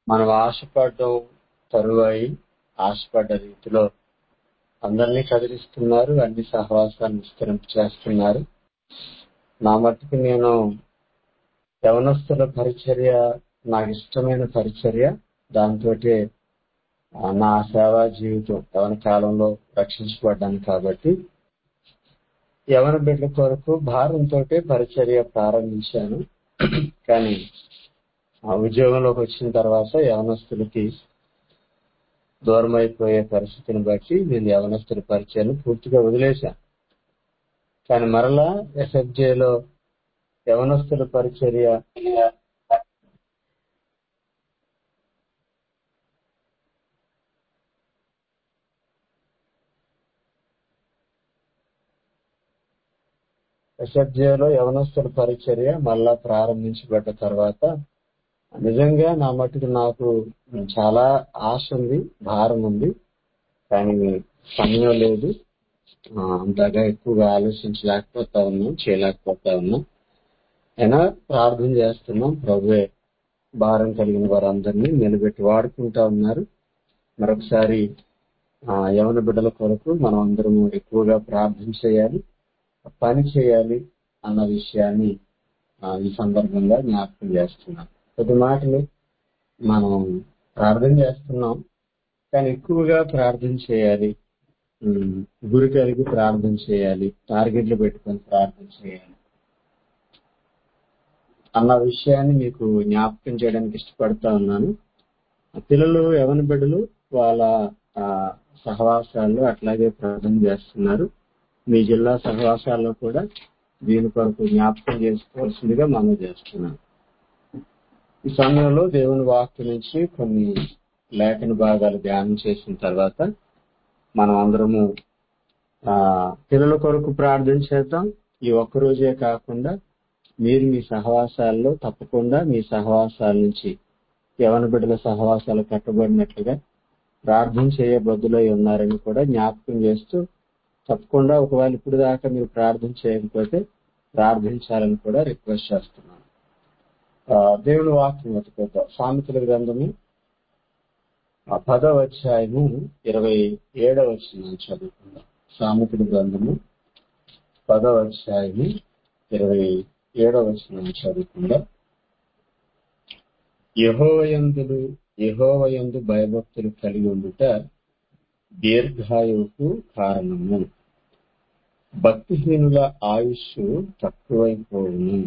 మనం ఆశపడడం తరువాయి ఆశపడ్డ రీతిలో అందరినీ కదిలిస్తున్నారు అన్ని సహవాసాన్ని విస్తరింప చేస్తున్నారు నా మట్టుకు నేను యవనస్తుల పరిచర్య నాకు ఇష్టమైన పరిచర్య దాంతో నా సేవా జీవితం యవన కాలంలో రక్షించబడ్డాను కాబట్టి యవన బిడ్డల కొరకు భారంతో పరిచర్య ప్రారంభించాను కానీ ఆ ఉద్యోగంలోకి వచ్చిన తర్వాత యవనస్తులకి దూరం అయిపోయే పరిస్థితిని బట్టి నేను యవనస్తుల పరిచయాన్ని పూర్తిగా వదిలేశాను కానీ మరలా ఎస్ఎఫ్జేలో యవనస్తుల పరిచర్య ఎస్ఎఫ్జేలో యవనస్తుల పరిచర్య మళ్ళా ప్రారంభించబడ్డ తర్వాత నిజంగా నా మటుకు నాకు చాలా ఆశ ఉంది భారం ఉంది కానీ సమయం లేదు ఆ, అంతగా ఎక్కువగా ఆలోచించలేకపోతా ఉన్నాం చేయలేకపోతా ఉన్నాం అయినా ప్రార్థన చేస్తున్నాం ప్రభువే భారం కలిగిన వారందరినీ నిలబెట్టి వాడుకుంటా ఉన్నారు మరొకసారి ఆ, యవన బిడ్డల కొరకు మనం అందరము ఎక్కువగా ప్రార్థన చేయాలి పని చేయాలి అన్న విషయాన్ని ఆ, ఈ సందర్భంగా జ్ఞాపకం చేస్తున్నాం కొద్ది మాటలు మనం ప్రార్థన చేస్తున్నాం కానీ ఎక్కువగా ప్రార్థన చేయాలి ఉమ్, గురి కలిగి ప్రార్థన చేయాలి టార్గెట్లు పెట్టుకొని ప్రార్థన చేయాలి అన్న విషయాన్ని మీకు జ్ఞాపకం చేయడానికి ఇష్టపడతా ఉన్నాను ఆ పిల్లలు యవన బిడ్డలు వాళ్ళ ఆ, సహవాసాల్లో అట్లాగే ప్రార్థన చేస్తున్నారు మీ జిల్లా సహవాసాల్లో కూడా దీని కొరకు జ్ఞాపకం చేసుకోవాల్సిందిగా మనం చేస్తున్నాం ఈ సమయంలో దేవుని వాక్య నుంచి కొన్ని లేఖన భాగాలు ధ్యానం చేసిన తర్వాత మనం అందరము ఆ పిల్లల కొరకు ప్రార్థన చేద్దాం ఈ ఒక్క రోజే కాకుండా మీరు మీ సహవాసాల్లో తప్పకుండా మీ సహవాసాల నుంచి యవన బిడ్డల సహవాసాలు కట్టబడినట్లుగా ప్రార్థన చేయబద్దులై ఉన్నారని కూడా జ్ఞాపకం చేస్తూ తప్పకుండా ఒకవేళ ఇప్పుడు దాకా మీరు ప్రార్థన చేయకపోతే ప్రార్థించాలని కూడా రిక్వెస్ట్ చేస్తున్నాను ఆ, దేవుని వాక్యం వెతుకుతాం సామెతల గ్రంథము ఆ పదవ అధ్యాయము ఇరవై ఏడవ వచ్చిన చదువుకుందాం సామెతల గ్రంథము పదవ అధ్యాయము ఇరవై ఏడవ వచ్చిన చదువుకుందాం యహోవయందులు యహోవయందు భయభక్తులు కలిగి ఉండుట దీర్ఘాయువుకు కారణము భక్తిహీనుల ఆయుష్ తక్కువైపోవును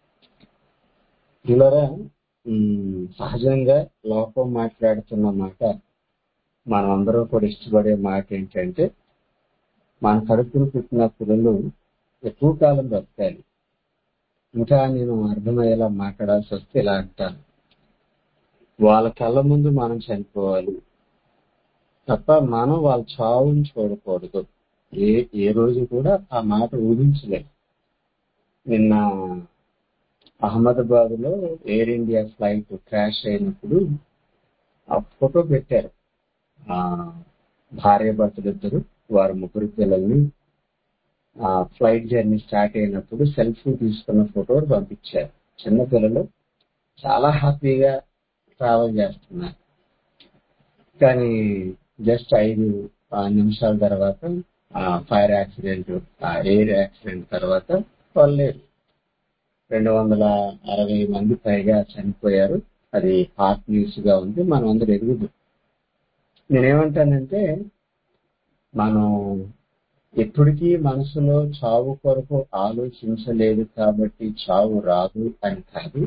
పిల్లరా ఉమ్, సహజంగా లోపం మాట్లాడుతున్న మాట మనం అందరం కూడా ఇష్టపడే మాట ఏంటంటే మన కడుపును పుట్టిన పిల్లలు ఎక్కువ కాలం బ్రతకాలి ఇంకా నేను అర్థమయ్యేలా మాట్లాడాల్సి వస్తే ఇలా అంటాను వాళ్ళ కళ్ళ ముందు మనం చనిపోవాలి తప్ప మనం వాళ్ళ చావుని చూడకూడదు ఏ ఏ రోజు కూడా ఆ మాట ఊహించలేదు నిన్న అహ్మదాబాద్ లో ఎయిర్ ఇండియా ఫ్లైట్ క్రాష్ అయినప్పుడు ఆ ఫోటో పెట్టారు ఆ భార్య భర్తలు ఇద్దరు వారి ముగ్గురు పిల్లల్ని ఆ ఫ్లైట్ జర్నీ స్టార్ట్ అయినప్పుడు సెల్ఫీ తీసుకున్న ఫోటో పంపించారు చిన్న పిల్లలు చాలా హ్యాపీగా ట్రావెల్ చేస్తున్నారు కానీ జస్ట్ ఐదు ఆ, నిమిషాల తర్వాత ఆ ఫైర్ యాక్సిడెంట్ ఆ ఎయిర్ యాక్సిడెంట్ తర్వాత వాళ్ళు లేరు రెండు వందల అరవై మంది పైగా చనిపోయారు అది హాట్ న్యూస్ గా ఉంది మనం అందరూ ఎదుగుదు నేనేమంటానంటే మనం ఎప్పటికీ మనసులో చావు కొరకు ఆలోచించలేదు కాబట్టి చావు రాదు అని కాదు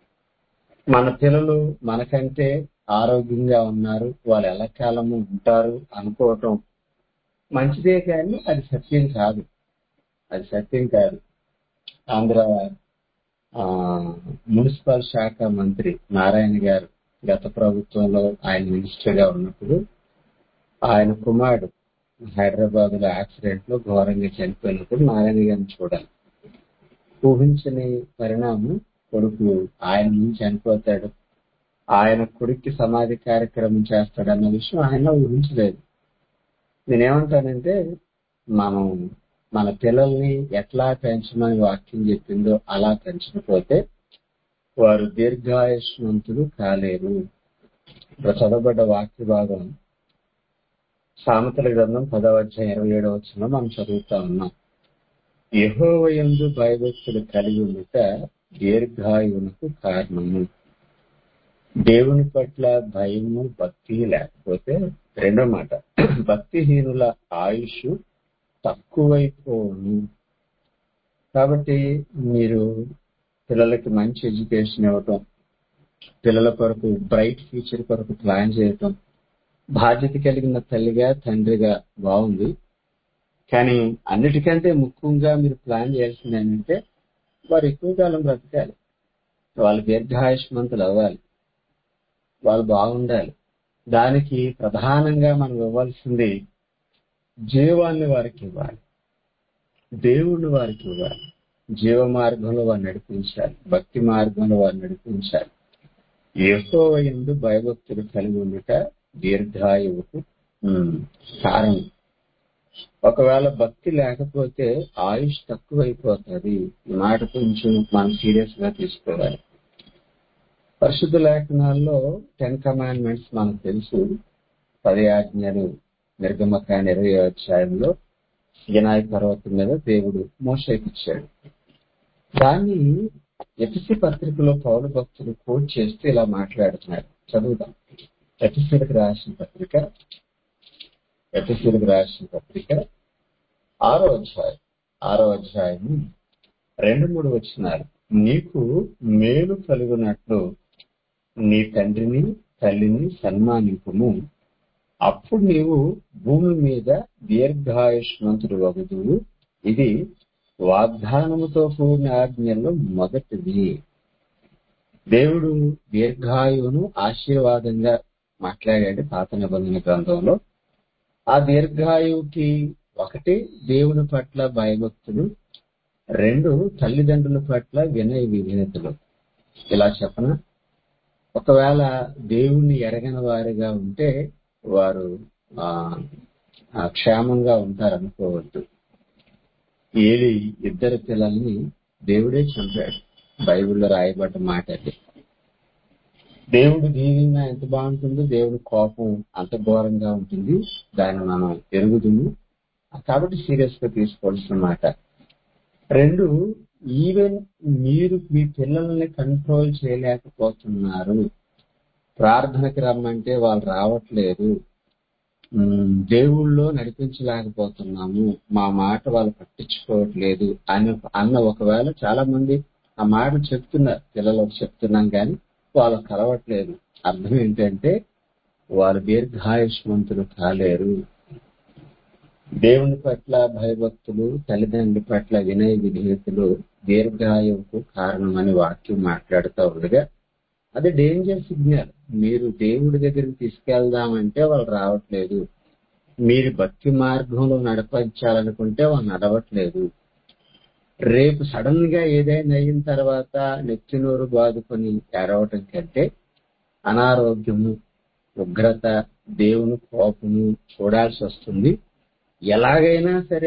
మన పిల్లలు మనకంటే ఆరోగ్యంగా ఉన్నారు వాళ్ళు ఎల్లకాలము ఉంటారు అనుకోవటం మంచిదే కానీ అది సత్యం కాదు అది సత్యం కాదు ఆంధ్ర ఆ, మున్సిపల్ శాఖ మంత్రి నారాయణ గారు గత ప్రభుత్వంలో ఆయన మినిస్టర్ గా ఉన్నప్పుడు ఆయన కుమారుడు హైదరాబాద్ లో యాక్సిడెంట్ లో ఘోరంగా చనిపోయినప్పుడు నారాయణ గారిని చూడాలి ఊహించని పరిణామం కొడుకు ఆయన నుంచి చనిపోతాడు ఆయన కొడుక్కి సమాధి కార్యక్రమం చేస్తాడన్న విషయం ఆయన ఊహించలేదు నేనేమంటానంటే మనం మన పిల్లల్ని ఎట్లా పెంచమని వాక్యం చెప్పిందో అలా పెంచకపోతే వారు దీర్ఘాయుష్మంతులు కాలేరు ఇక్కడ చదవబడ్డ వాక్య భాగం సామెతల గ్రంథం పదవ అధ్యాయం ఇరవై ఏడవ వచ్చిన మనం చదువుతా ఉన్నాం యహోవయందు భయభక్తులు కలిగి ఉండుట దీర్ఘాయువునకు కారణము దేవుని పట్ల భయము భక్తి లేకపోతే రెండో మాట భక్తిహీనుల ఆయుష్ తక్కువైపోను కాబట్టి మీరు పిల్లలకి మంచి ఎడ్యుకేషన్ ఇవ్వటం పిల్లల కొరకు బ్రైట్ ఫ్యూచర్ కొరకు ప్లాన్ చేయటం బాధ్యత కలిగిన తల్లిగా తండ్రిగా బాగుంది కానీ అన్నిటికంటే ముఖ్యంగా మీరు ప్లాన్ చేయాల్సింది ఏంటంటే వారు ఎక్కువ కాలం బ్రతకాలి వాళ్ళు దీర్ఘాయుష్మంతులు అవ్వాలి వాళ్ళు బాగుండాలి దానికి ప్రధానంగా మనం ఇవ్వాల్సింది జీవాన్ని వారికి ఇవ్వాలి దేవుణ్ణి వారికి ఇవ్వాలి జీవ మార్గంలో వారు నడిపించాలి భక్తి మార్గంలో వారు నడిపించాలి ఎక్కువ ఎందు భయభక్తులు కలిగి ఉండుట దీర్ఘాయువుకు ఉమ్, కారణం ఒకవేళ భక్తి లేకపోతే ఆయుష్ తక్కువైపోతుంది ఈ మాట కొంచెం మనం సీరియస్ గా తీసుకోవాలి పరిశుద్ధ లేఖనాల్లో టెన్ కమాండ్మెంట్స్ మనకు తెలుసు పది ఆజ్ఞలు నిర్గమకాండ ఇరవై అధ్యాయంలో వినాయక పర్వతం మీద దేవుడు మోసేకిచ్చాడు దాన్ని ఎపిసి పత్రికలో పౌరు భక్తులు కోట్ చేస్తూ ఇలా మాట్లాడుతున్నారు చదువుదాం ఎపిసిలకు రాసిన పత్రిక ఎపిసిలకు రాసిన పత్రిక ఆరో అధ్యాయం ఆరో అధ్యాయం రెండు మూడు వచ్చినారు నీకు మేలు కలుగునట్లు నీ తండ్రిని తల్లిని సన్మానింపుము అప్పుడు నీవు భూమి మీద దీర్ఘాయుష్మంతుడు వగుదువు ఇది వాగ్దానముతో కూడిన ఆజ్ఞల్లో మొదటిది దేవుడు దీర్ఘాయువును ఆశీర్వాదంగా మాట్లాడాడు పాత నిబంధన గ్రంథంలో ఆ దీర్ఘాయువుకి ఒకటి దేవుని పట్ల భయభక్తులు రెండు తల్లిదండ్రుల పట్ల వినయ విధేయతలు ఇలా చెప్పన ఒకవేళ దేవుణ్ణి ఎరగని వారిగా ఉంటే వారు ఆ ఆ, క్షేమంగా ఉంటారనుకోవద్దు ఏలి ఇద్దరు పిల్లల్ని దేవుడే చంపాడు బైబిల్లో రాయబడ్డ మాట అది దేవుడు దీవిగా ఎంత బాగుంటుందో దేవుడి కోపం అంత ఘోరంగా ఉంటుంది దాన్ని మనం ఎరుగుదుము కాబట్టి సీరియస్ గా తీసుకోవాల్సిన మాట రెండు ఈవెన్ మీరు మీ పిల్లల్ని కంట్రోల్ చేయలేకపోతున్నారు ప్రార్థనకి రమ్మంటే వాళ్ళు రావట్లేదు ఉమ్, దేవుళ్ళో నడిపించలేకపోతున్నాము మా మాట వాళ్ళు పట్టించుకోవట్లేదు అని అన్న ఒకవేళ చాలా మంది ఆ మాట చెప్తున్నారు పిల్లలకు చెప్తున్నాం కానీ వాళ్ళు కలవట్లేదు అర్థం ఏంటంటే వారు దీర్ఘాయుష్మంతులు కాలేరు దేవుని పట్ల భయభక్తులు తల్లిదండ్రుల పట్ల వినయ విధేయతలు దీర్ఘాయువుకు కారణమని వాక్యం మాట్లాడుతూ ఉండగా అది డేంజర్ సిగ్నల్ మీరు దేవుడి దగ్గరికి తీసుకెళ్దామంటే వాళ్ళు రావట్లేదు మీరు భక్తి మార్గంలో నడిపించాలనుకుంటే వాళ్ళు నడవట్లేదు రేపు సడన్ గా ఏదైనా అయిన తర్వాత నెత్తినోరు బాదుకొని ఏడవటం కంటే అనారోగ్యము ఉగ్రత దేవుని కోపము చూడాల్సి వస్తుంది ఎలాగైనా సరే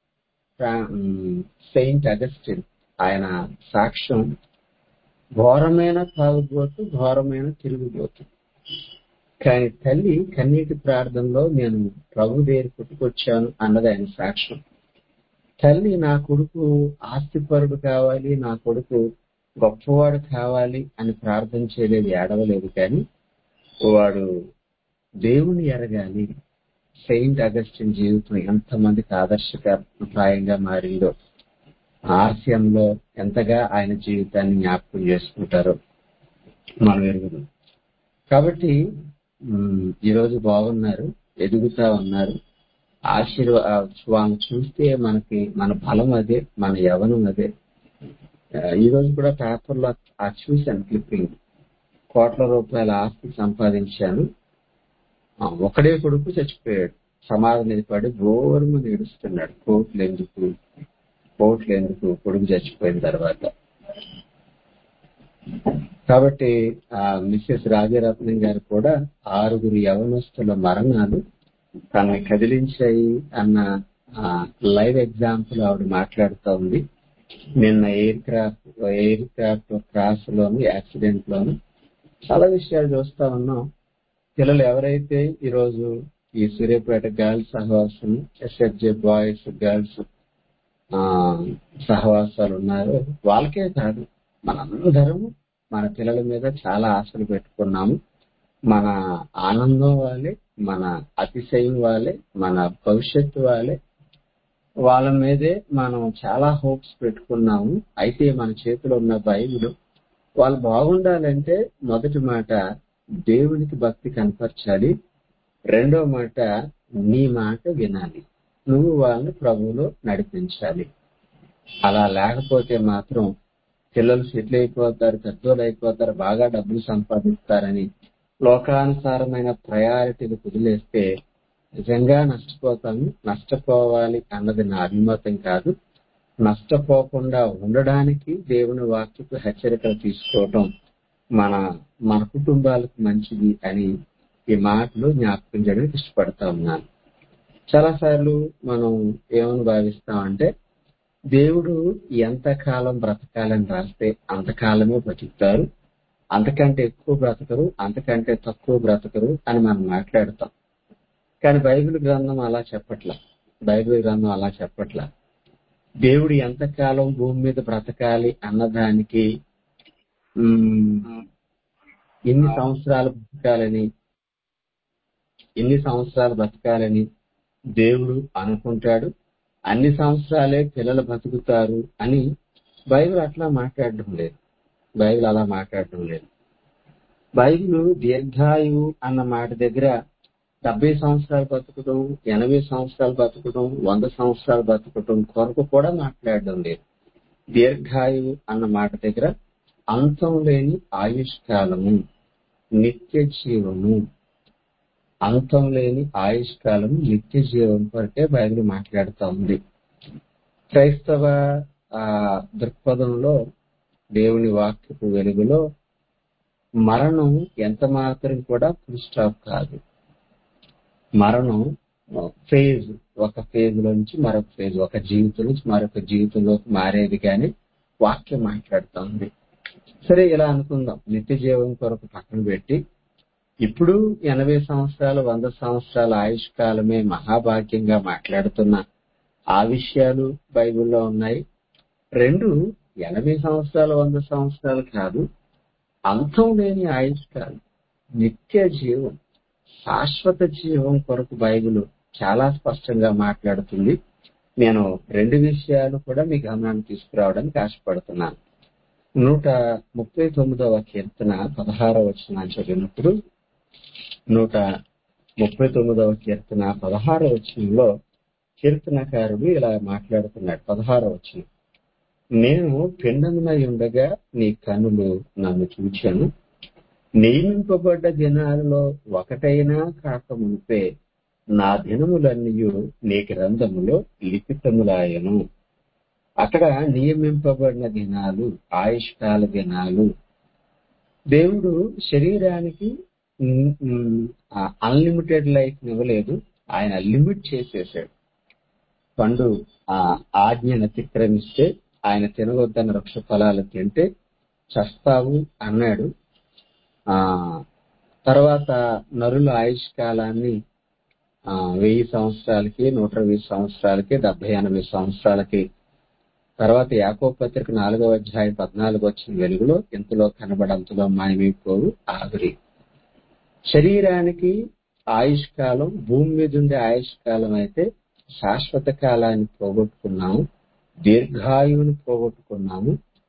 సెయింట్ అగస్టిన్ ఆయన సాక్ష్యం ఘోరమైన తాగుబోతు ఘోరమైన తిరుగుబోతు కానీ తల్లి కన్నీటి ప్రార్థనలో నేను ప్రభు దగ్గర పుట్టుకొచ్చాను అన్నది ఆయన సాక్ష్యం తల్లి నా కొడుకు ఆస్తిపరుడు కావాలి నా కొడుకు గొప్పవాడు కావాలి అని ప్రార్థన చేయలేదు ఏడవలేదు కానీ వాడు దేవుని ఎరగాలి సెయింట్ అగస్టిన్ జీవితం ఎంతమందికి ఆదర్శప్రాయంగా మారిందో ఆర్సియంలో ఎంతగా ఆయన జీవితాన్ని జ్ఞాపకం చేసుకుంటారో మనం ఎరుగుదాం కాబట్టి ఉమ్, ఈరోజు బాగున్నారు ఎదుగుతా ఉన్నారు ఆశీర్వా వాళ్ళని చూస్తే మనకి మన బలం అదే మన యవనం అదే ఆ, ఈ రోజు కూడా పేపర్లో ఆ చూశాను క్లిప్పింగ్ కోట్ల రూపాయల ఆస్తి సంపాదించాను ఆ, ఒకడే కొడుకు చచ్చిపోయాడు సమాధి మీద పడి ఘోరమని ఏడుస్తున్నాడు కోట్లు ఎందుకు కోట్లు ఎందుకు కొడుకు చచ్చిపోయిన తర్వాత కాబట్టి ఆ మిస్సెస్ రాజరత్నం గారు కూడా ఆరుగురు యవనస్తుల మరణాలు తనని కదిలించాయి అన్న లైవ్ ఎగ్జాంపుల్ ఆవిడ మాట్లాడుతూ ఉంది నిన్న aircraft aircraft crash లోను యాక్సిడెంట్ లోను చాలా విషయాలు చూస్తా ఉన్నాం పిల్లలు ఎవరైతే ఈరోజు ఈ సూర్యాపేట గర్ల్స్ సహవాసం ఎస్ఎఫ్జే బాయ్స్ గర్ల్స్ ఆ సహవాసాలు ఉన్నారో వాళ్ళకే కాదు మనందరం మన పిల్లల మీద చాలా ఆశలు పెట్టుకున్నాము మన ఆనందం వాళ్ళే మన అతిశయం వాళ్ళే మన భవిష్యత్తు వాళ్ళే వాళ్ళ మీదే మనం చాలా హోప్స్ పెట్టుకున్నాము అయితే మన చేతిలో ఉన్న బైబిల్ వాళ్ళు బాగుండాలంటే మొదటి మాట దేవునికి భక్తి కనపరచాలి రెండో మాట నీ మాట వినాలి నువ్వు వాళ్ళని ప్రభువులో నడిపించాలి అలా లేకపోతే మాత్రం పిల్లలు సెటిల్ అయిపోతారు పెద్దోళ్ళు అయిపోతారు బాగా డబ్బులు సంపాదిస్తారని లోకానుసారమైన ప్రయారిటీలు కుదిలేస్తే నిజంగా నష్టపోతాము నష్టపోవాలి అన్నది నా అభిమతం కాదు నష్టపోకుండా ఉండడానికి దేవుని వాక్యపు హెచ్చరికలు తీసుకోవటం మన మన కుటుంబాలకు మంచిది అని ఈ మాటలు జ్ఞాపకం చేయడానికి ఇష్టపడతా ఉన్నాను చాలాసార్లు మనం ఏమని భావిస్తామంటే దేవుడు ఎంతకాలం బ్రతకాలని రాస్తే అంతకాలమే బ్రతుకుతారు అంతకంటే ఎక్కువ బ్రతకరు అంతకంటే తక్కువ బ్రతకరు అని మనం మాట్లాడతాం కానీ బైబిల్ గ్రంథం అలా చెప్పట్లా బైబిల్ గ్రంథం అలా చెప్పట్లా దేవుడు ఎంతకాలం భూమి మీద బ్రతకాలి అన్నదానికి ఉమ్, ఎన్ని సంవత్సరాలు బ్రతకాలని ఎన్ని సంవత్సరాలు బ్రతకాలని దేవుడు అనుకుంటాడు అన్ని సంవత్సరాలే పిల్లలు బ్రతుకుతారు అని బైబిల్ అట్లా మాట్లాడడం లేదు బైబిల్ అలా మాట్లాడడం లేదు బైబిల్ దీర్ఘాయువు అన్న మాట దగ్గర డెబ్బై సంవత్సరాలు బతకడం ఎనభై సంవత్సరాలు బతకడం వంద సంవత్సరాలు బతకడం కొరకు కూడా మాట్లాడడం లేదు దీర్ఘాయువు అన్న మాట దగ్గర అంతం లేని ఆయుష్కాలము నిత్య జీవము అంతం లేని ఆయుష్కాలము నిత్య జీవం కొరకే బైబిల్ మాట్లాడుతూ ఉంది క్రైస్తవ ఆ దృక్పథంలో దేవుని వాక్యపు వెలుగులో మరణం ఎంత మాత్రం కూడా ఫుల్ స్టాప్ కాదు మరణం ఫేజ్ ఒక ఫేజ్ నుంచి మరొక ఫేజ్ ఒక జీవితం నుంచి మరొక జీవితంలోకి మారేది కానీ వాక్యం మాట్లాడుతుంది సరే ఇలా అనుకుందాం నిత్య జీవం కొరకు పక్కన పెట్టి ఇప్పుడు ఎనభై సంవత్సరాలు వంద సంవత్సరాల ఆయుష్ కాలమే మహాభాగ్యంగా మాట్లాడుతున్న ఆ విషయాలు బైబిల్లో ఉన్నాయి రెండు ఎనభై సంవత్సరాలు వంద సంవత్సరాలు కాదు అంతం లేని ఆయుష్ కాలం నిత్య జీవం శాశ్వత జీవం కొరకు బైబిల్ చాలా స్పష్టంగా మాట్లాడుతుంది నేను రెండు విషయాలు కూడా మీ గమనాన్ని తీసుకురావడానికి ఆశపడుతున్నాను నూట ముప్పై తొమ్మిదవ కీర్తన పదహారవ వచనం చదివినప్పుడు నూట ముప్పై తొమ్మిదవ కీర్తన పదహారవ వచనంలో కీర్తనకారుడు ఇలా మాట్లాడుతున్నాడు పదహారవ వచనం నేను పిండమునై ఉండగా నీ కనులు నన్ను చూచాను నియమింపబడ్డ దినాలలో ఒకటైనా కాక మునిపే నా దినములన్నీ నీ గ్రంథములో లిఖితములాయను అక్కడ నియమింపబడిన దినాలు ఆయుష్కాల దినాలు దేవుడు శరీరానికి అన్లిమిటెడ్ లైఫ్ ఇవ్వలేదు ఆయన లిమిట్ చేసేసాడు పండు ఆ ఆజ్ఞను అతిక్రమిస్తే ఆయన తినవద్దన్న వృక్ష ఫలాలు తింటే చస్తావు అన్నాడు ఆ తర్వాత నరుల ఆయుష్ కాలాన్ని ఆ, వెయ్యి సంవత్సరాలకి నూట ఇరవై సంవత్సరాలకి డెబ్బై ఎనభై సంవత్సరాలకి తర్వాత యాకో పత్రిక నాలుగవ అధ్యాయం పద్నాలుగు వచ్చిన వెలుగులో ఇంతలో కనబడంతలో మాయమైపోవు ఆవిరి శరీరానికి ఆయుష్ కాలం భూమి మీద ఉండే ఆయుష్ కాలం అయితే శాశ్వత కాలాన్ని పోగొట్టుకున్నాము దీర్ఘాయువుని పోగొట్టుకున్నాము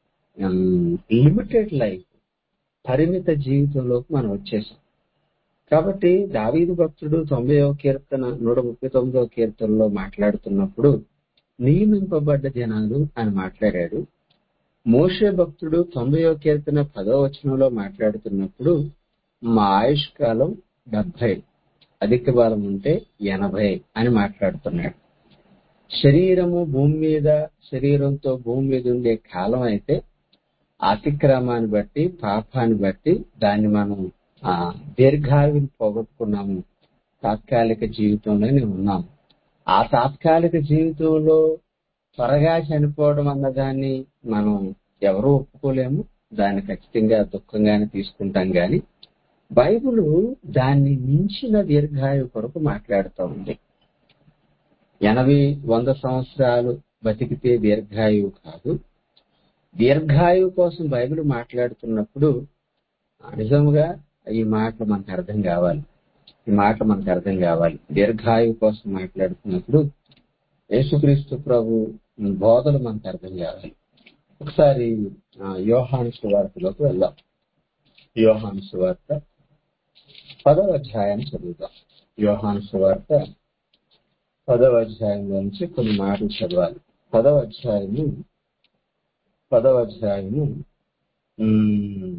లిమిటెడ్ లైఫ్ పరిమిత జీవితంలోకి మనం వచ్చేసాం కాబట్టి దావీదు భక్తుడు తొంభైవ కీర్తన నూట ముప్పై తొమ్మిదవ కీర్తనలో మాట్లాడుతున్నప్పుడు నియమింపబడ్డ జనాలు అని మాట్లాడాడు మోషే భక్తుడు తొంభైవ కీర్తన పదో వచనంలో మాట్లాడుతున్నప్పుడు మా ఆయుష్ కాలం డెబ్బై అధిక బలం ఉంటే ఎనభై అని మాట్లాడుతున్నాడు శరీరము భూమి మీద శరీరంతో భూమి మీద ఉండే కాలం అయితే అతిక్రమాన్ని బట్టి పాపాన్ని బట్టి దాన్ని మనం ఆ, దీర్ఘాయువుని పోగొట్టుకున్నాము తాత్కాలిక జీవితంలోనే ఉన్నాం ఆ తాత్కాలిక జీవితంలో త్వరగా చనిపోవడం అన్నదాన్ని మనం ఎవరూ ఒప్పుకోలేము దాన్ని ఖచ్చితంగా దుఃఖంగానే తీసుకుంటాం గాని బైబిల్ దాన్ని మించిన దీర్ఘాయు కొరకు మాట్లాడుతూ ఉంది ఎనభై వంద సంవత్సరాలు బతికితే దీర్ఘాయువు కాదు దీర్ఘాయువు కోసం బైబిల్ మాట్లాడుతున్నప్పుడు నిజంగా ఈ మాటలు మనకు అర్థం కావాలి ఈ మాటలు మనకు అర్థం కావాలి దీర్ఘాయువు కోసం మాట్లాడుతున్నప్పుడు యేసుక్రీస్తు ప్రభు బోధలు మనకు అర్థం కావాలి ఒకసారి ఆ, యోహాను సువార్తలోకి వెళ్దాం యోహాను సువార్త పదవ అధ్యాయాన్ని చదువుతాం యోహాను సువార్త పదవ అధ్యాయంలో నుంచి కొన్ని మాటలు చదవాలి పదవ అధ్యాయము పదవ అధ్యాయము ఉమ్,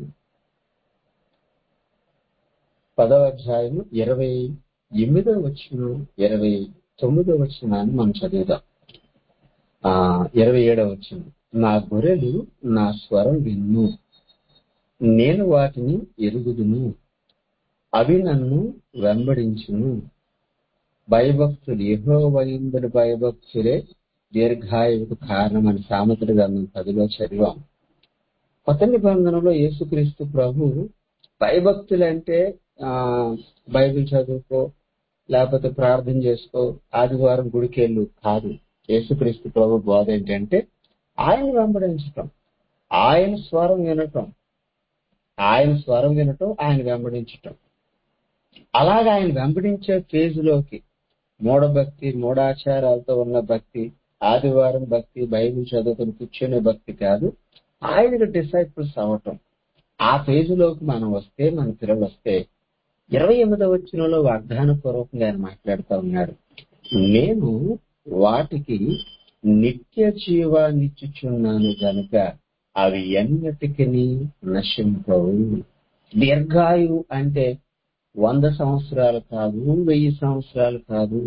పదవ అధ్యాయము ఇరవై ఎనిమిదవ వచ్చిన ఇరవై తొమ్మిదవ వచ్చినాన్ని మనం చదువుదాం ఆ ఇరవై ఏడవ వచ్చిన నా గొర్రెలు నా స్వరం విన్ను నేను వాటిని ఎరుగుదును అవి నన్ను వెంబడించును భయభక్తులు ఏహో వయందుడు భయభక్తులే దీర్ఘాయువుకు కారణమని సామెతలు గ్రంథం పదిలో చదివాం కొత్త నిబంధనలో యేసుక్రీస్తు ప్రభు భయభక్తులంటే ఆ బైబిల్ చదువుకో లేకపోతే ప్రార్థన చేసుకో ఆదివారం గుడికెళ్ళు కాదు యేసుక్రీస్తు ప్రభు బోధ ఏంటంటే ఆయన వెంబడించటం ఆయన స్వరం వినటం ఆయన స్వరం వినటం ఆయన వెంబడించటం అలాగా ఆయన వెంబడించే ఫేజ్ లోకి మూఢభక్తి మూఢాచారాలతో ఉన్న భక్తి ఆదివారం భక్తి బైబిల్ చదువుకుని కూర్చునే భక్తి కాదు ఆయనకు డిసైపుల్స్ అవ్వటం ఆ ఫేజ్ లోకి మనం వస్తే మన పిల్లలు వస్తే ఇరవై ఎనిమిదవ వచ్చినలో వాగ్దాన పూర్వకంగా ఆయన మాట్లాడుతూ ఉన్నాడు నేను వాటికి నిత్య జీవాన్నిచ్చుచున్నాను గనుక అవి ఎన్నటికి నశింపవు దీర్ఘాయు అంటే వంద సంవత్సరాలు కాదు వెయ్యి సంవత్సరాలు కాదు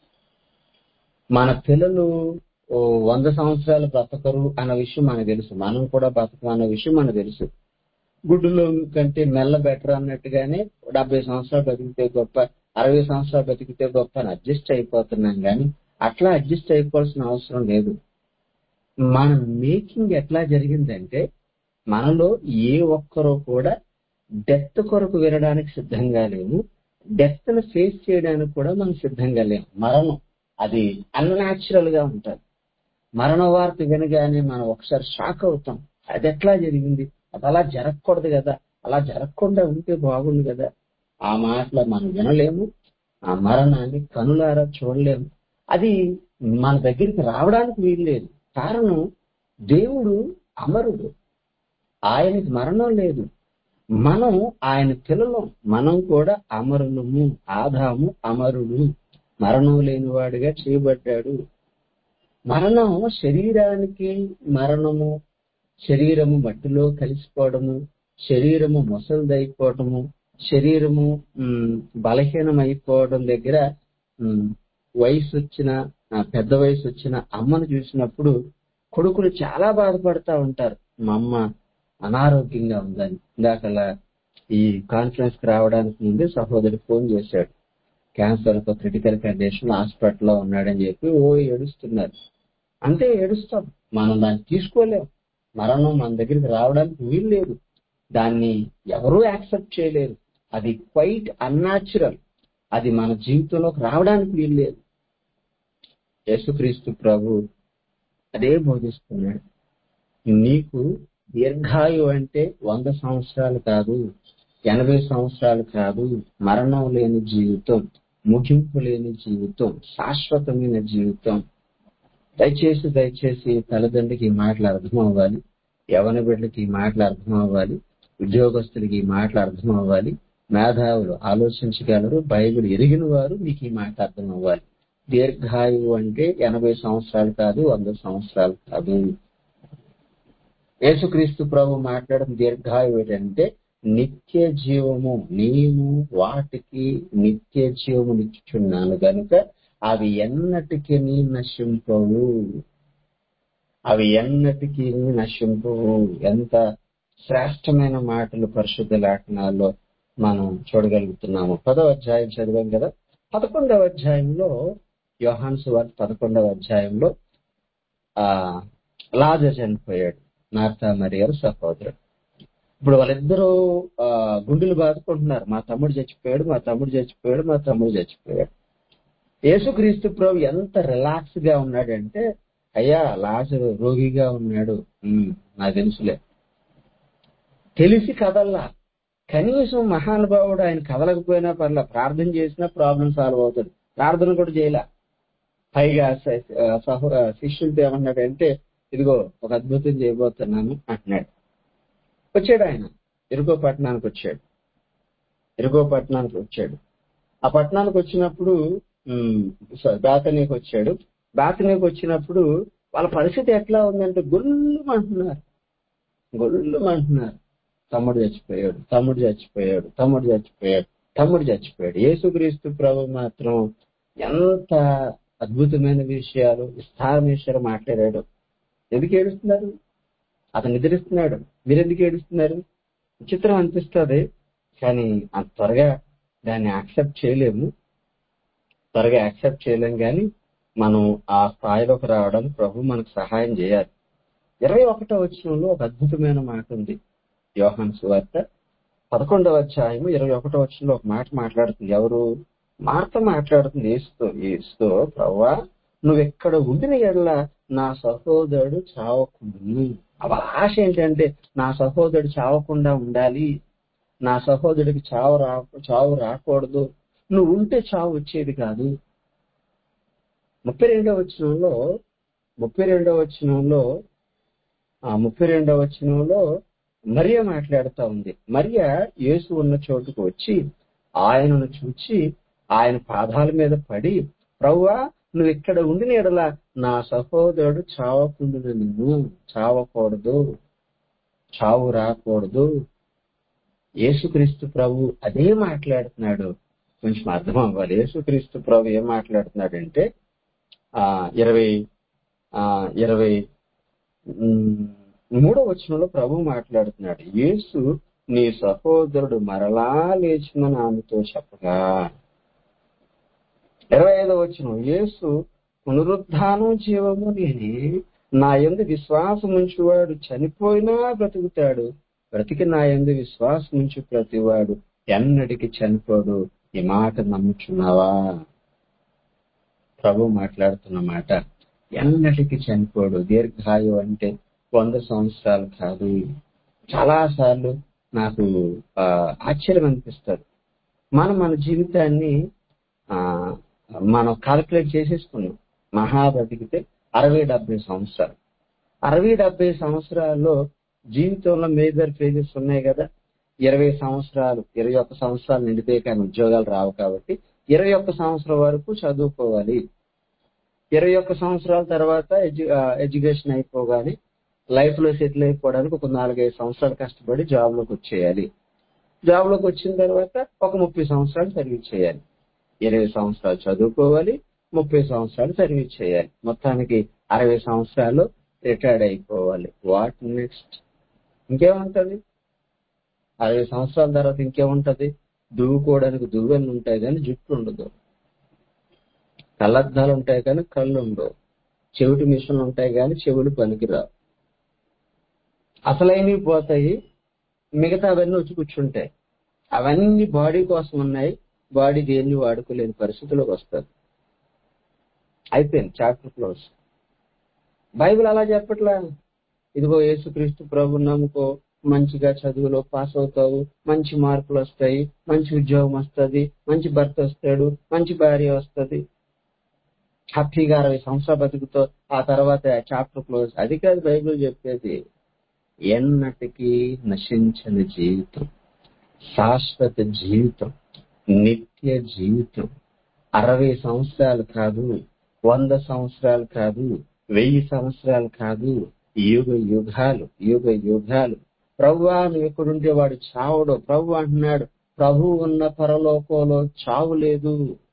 మన పిల్లలు ఓ వంద సంవత్సరాలు బ్రతకరు అన్న విషయం మనకు తెలుసు మనం కూడా బ్రతకం అన్న విషయం మనకు తెలుసు గుడ్డులో కంటే మెల్ల బెటర్ అన్నట్టుగానే డెబ్బై సంవత్సరాలు బతికితే గొప్ప అరవై సంవత్సరాలు బతికితే గొప్ప అని అడ్జస్ట్ అయిపోతున్నాం కానీ అట్లా అడ్జస్ట్ అయిపోవాల్సిన అవసరం లేదు మన మేకింగ్ ఎట్లా జరిగిందంటే మనలో ఏ ఒక్కరూ కూడా డెత్ కొరకు వినడానికి సిద్ధంగా లేము డెత్ ను ఫేస్ చేయడానికి కూడా మనం సిద్ధంగా లేము మరణం అది అన్యాచురల్ గా ఉంటుంది మరణ వార్త వినగానే మనం ఒకసారి షాక్ అవుతాం అది ఎట్లా జరిగింది అది అలా జరగకూడదు కదా అలా జరగకుండా ఉంటే బాగుంది కదా ఆ మాటలు మనం వినలేము ఆ మరణాన్ని కనులారా చూడలేము అది మన దగ్గరికి రావడానికి వీల్లేదు కారణం దేవుడు అమరుడు ఆయనకి మరణం లేదు మనం ఆయన పిల్లలం మనం కూడా అమరులము ఆదాము అమరుడు మరణం లేనివాడిగా చేయబడ్డాడు మరణం శరీరానికి మరణము శరీరము మట్టిలో కలిసిపోవడము శరీరము ముసలిదైపోవటము శరీరము ఉమ్, బలహీనమైపోవడం దగ్గర ఉమ్, వయసు వచ్చిన ఆ, పెద్ద వయసు వచ్చిన అమ్మను చూసినప్పుడు కొడుకులు చాలా బాధపడతా ఉంటారు మా అమ్మ అనారోగ్యంగా ఉందని ఇందాకలా ఈ కాన్ఫరెన్స్ కి రావడానికి ముందే సహోదరుడు ఫోన్ చేశాడు క్యాన్సర్ తో క్రిటికల్ కండిషన్ హాస్పిటల్లో ఉన్నాడని చెప్పి ఓ ఏడుస్తున్నారు అంతే ఏడుస్తాం మనం దాన్ని తీసుకోలేం మరణం మన దగ్గరికి రావడానికి వీలు లేదు దాన్ని ఎవరూ యాక్సెప్ట్ చేయలేరు అది క్వైట్ అన్యాచురల్ అది మన జీవితంలోకి రావడానికి వీలు లేదు యేసుక్రీస్తు ప్రభు అదే బోధిస్తున్నాడు నీకు దీర్ఘాయు అంటే వంద సంవత్సరాలు కాదు ఎనభై సంవత్సరాలు కాదు మరణం లేని జీవితం ముగింపు లేని జీవితం శాశ్వతమైన జీవితం దయచేసి దయచేసి తల్లిదండ్రికి ఈ మాటలు అర్థం అవ్వాలి యవన బిడ్డలకి ఈ మాటలు అర్థం అవ్వాలి ఉద్యోగస్తులకి ఈ మాటలు అర్థం అవ్వాలి మేధావులు ఆలోచించగలరు బైబిల్ ఎరిగిన వారు మీకు ఈ మాట అర్థం అవ్వాలి దీర్ఘాయువు అంటే ఎనభై సంవత్సరాలు కాదు వంద సంవత్సరాలు కాదు యేసుక్రీస్తు ప్రభు మాట్లాడడం దీర్ఘాయువు ఏంటంటే నిత్య జీవము నేను వాటికి నిత్య జీవము నిచ్చుచున్నాను గనుక అవి ఎన్నటికీ నశింపవు అవి ఎన్నటికీ నశింపవు ఎంత శ్రేష్టమైన మాటలు పరిశుద్ధ లేఖనాల్లో మనం చూడగలుగుతున్నాము పదవ అధ్యాయం చదివాం కదా పదకొండవ అధ్యాయంలో యోహాన్ సువార్త పదకొండవ అధ్యాయంలో ఆ లాజర్ చనిపోయాడు నార్తా మరియారు సహోదరుడు ఇప్పుడు వాళ్ళిద్దరూ ఆ, గుండెలు బాదుకుంటున్నారు మా తమ్ముడు చచ్చిపోయాడు మా తమ్ముడు చచ్చిపోయాడు మా తమ్ముడు చచ్చిపోయాడు యేసుక్రీస్తు ప్రభు ఎంత రిలాక్స్ గా ఉన్నాడంటే అయ్యా లాజరు రోగిగా ఉన్నాడు ఉమ్, నాకు తెలుసులే తెలిసి కదల్లా కనీసం మహానుభావుడు ఆయన కదలకపోయినా పర్లా ప్రార్థన చేసినా ప్రాబ్లం సాల్వ్ అవుతుంది ప్రార్థన కూడా చేయలే పైగా స- ఆ, సహో ఆ, శిష్యులతో ఏమన్నాడంటే ఇదిగో ఒక అద్భుతం చేయబోతున్నాను అంటున్నాడు వచ్చాడు ఆయన ఇరుకో పట్టణానికి వచ్చాడు ఇరుకో పట్టణానికి వచ్చాడు ఆ పట్టణానికి వచ్చినప్పుడు ఉమ్, సారీ, బాతనీకి వచ్చాడు బాతనీకి వచ్చినప్పుడు వాళ్ళ పరిస్థితి ఎట్లా ఉందంటే గొల్లుమంటున్నారు గొల్లుమంటున్నారు తమ్ముడు చచ్చిపోయాడు తమ్ముడు చచ్చిపోయాడు తమ్ముడు చచ్చిపోయాడు తమ్ముడు చచ్చిపోయాడు యేసుక్రీస్తు ప్రభు మాత్రం ఎంత అద్భుతమైన విషయాలు విస్తారమైన విషయాలు మాట్లాడాడు ఎందుకు ఏడుస్తున్నారు అతను నిద్రిస్తున్నాడు మీరు ఎందుకు ఏడుస్తున్నారు విచిత్రం అనిపిస్తుంది కానీ అంత త్వరగా దాన్ని యాక్సెప్ట్ చేయలేము త్వరగా యాక్సెప్ట్ చేయలేం కానీ మనం ఆ స్థాయిలోకి రావడానికి ప్రభు మనకు సహాయం చేయాలి ఇరవై ఒకటో వచనంలో ఒక అద్భుతమైన మాట ఉంది యోహాన్ సువార్త పదకొండవ అధ్యాయం ఇరవై ఒకటో వచనంలో ఒక మాట మాట్లాడుతుంది ఎవరు మార్త మాట్లాడుతుంది ఏసుతో ఏసుతో ప్రవ్వా నువ్వెక్కడ ఉండిన ఎడల నా సహోదరుడు చావకుండును వాళ్ళ ఆశ ఏంటంటే నా సహోదరుడు చావకుండా ఉండాలి నా సహోదరుడికి చావు రా చావు రాకూడదు నువ్వు ఉంటే చావు వచ్చేది కాదు ముప్పై రెండవ వచనంలో ముప్పై రెండవ వచనంలో ఆ ముప్పై రెండవ వచనంలో మరియ మాట్లాడుతా ఉంది మరియ యేసు ఉన్న చోటుకు వచ్చి ఆయనను చూచి ఆయన పాదాల మీద పడి ప్రవ్వా నువ్వు ఇక్కడ ఉండిన ఎడల నా సహోదరుడు చావకుండా నిన్ను చావకూడదు చావు రాకూడదు యేసుక్రీస్తు ప్రభు అదే మాట్లాడుతున్నాడు కొంచెం అర్థం అవ్వాలి యేసుక్రీస్తు ప్రభు ఏం మాట్లాడుతున్నాడంటే ఆ ఇరవై ఆ ఇరవై ఉమ్, మూడో వచనంలో ప్రభు మాట్లాడుతున్నాడు యేసు నీ సహోదరుడు మరలా లేచిందని ఆమెతో చెప్పగా ఇరవై ఐదో వచనం యేసు పునరుద్ధానం జీవము నేనే నా యందు విశ్వాసం ఉంచువాడు చనిపోయినా బ్రతుకుతాడు బ్రతికి నా యందు విశ్వాసం ఉంచు ప్రతివాడు ఎన్నటికి చనిపోడు ఈ మాట నమ్ముచున్నావా ప్రభు మాట్లాడుతున్న మాట ఎన్నటికి చనిపోడు దీర్ఘాయు అంటే వంద సంవత్సరాలు కాదు చాలా సార్లు నాకు ఆ, ఆశ్చర్యం అనిపిస్తుంది మనం మన జీవితాన్ని ఆ మనం కాల్కులేట్ చేసేసుకున్నాం మహా బతికితే అరవై డెబ్బై సంవత్సరాలు అరవై డెబ్బై సంవత్సరాల్లో జీవితంలో మేజర్ ఫేజెస్ ఉన్నాయి కదా ఇరవై సంవత్సరాలు ఇరవై ఒక్క సంవత్సరాలు నిండిపోయి కానీ ఉద్యోగాలు రావు కాబట్టి ఇరవై ఒక్క సంవత్సరం వరకు చదువుకోవాలి ఇరవై ఒక్క సంవత్సరాల తర్వాత ఎడ్యు- ఆ, ఎడ్యుకేషన్ అయిపోగానే లైఫ్ లో సెటిల్ అయిపోవడానికి ఒక నాలుగైదు సంవత్సరాలు కష్టపడి జాబ్ లోకి వచ్చేయాలి జాబ్ లోకి వచ్చిన తర్వాత ఒక ముప్పై సంవత్సరాలు సర్వీస్ చేయాలి ఇరవై సంవత్సరాలు చదువుకోవాలి ముప్పై సంవత్సరాలు సర్వీస్ చేయాలి మొత్తానికి అరవై సంవత్సరాలు రిటైర్డ్ అయిపోవాలి వాట్ నెక్స్ట్ ఇంకేముంటది అరవై సంవత్సరాల తర్వాత ఇంకేముంటది దువ్వుకోవడానికి దువ్వెలు ఉంటాయి కానీ జుట్టు ఉండదు కళ్ళద్దాలు ఉంటాయి కానీ కళ్ళు ఉండవు చెవిటి మిషన్లు ఉంటాయి కానీ చెవులు పనికిరావు అసలైనవి పోతాయి మిగతా అవన్నీ వచ్చి కూర్చుంటాయి అవన్నీ బాడీ కోసం ఉన్నాయి బాడీ దేన్ని వాడుకోలేని పరిస్థితిలోకి వస్తుంది అయిపోయింది చాప్టర్ క్లోజ్ బైబిల్ అలా చెప్పట్లా ఇదిగో యేసుక్రీస్తు ప్రభు నమ్ముకో మంచిగా చదువులో పాస్ అవుతావు మంచి మార్కులు వస్తాయి మంచి ఉద్యోగం వస్తుంది మంచి భర్త వస్తాడు మంచి భార్య వస్తుంది హ్యాపీగా అరవై సంవత్సరాలు బతుకుతో ఆ తర్వాత చాప్టర్ క్లోజ్ అది కాదు బైబిల్ చెప్పేది ఎన్నటికీ నశించని జీవితం శాశ్వత జీవితం నిత్య జీవితం అరవై సంవత్సరాలు కాదు వంద సంవత్సరాలు కాదు వెయ్యి సంవత్సరాలు కాదు యుగ యుగాలు యుగ యుగాలు ప్రభువా నువ్వు ఎక్కడుంటే వాడు చావడు ప్రభు అంటున్నాడు ప్రభు ఉన్న పరలోకంలో చావు లేదు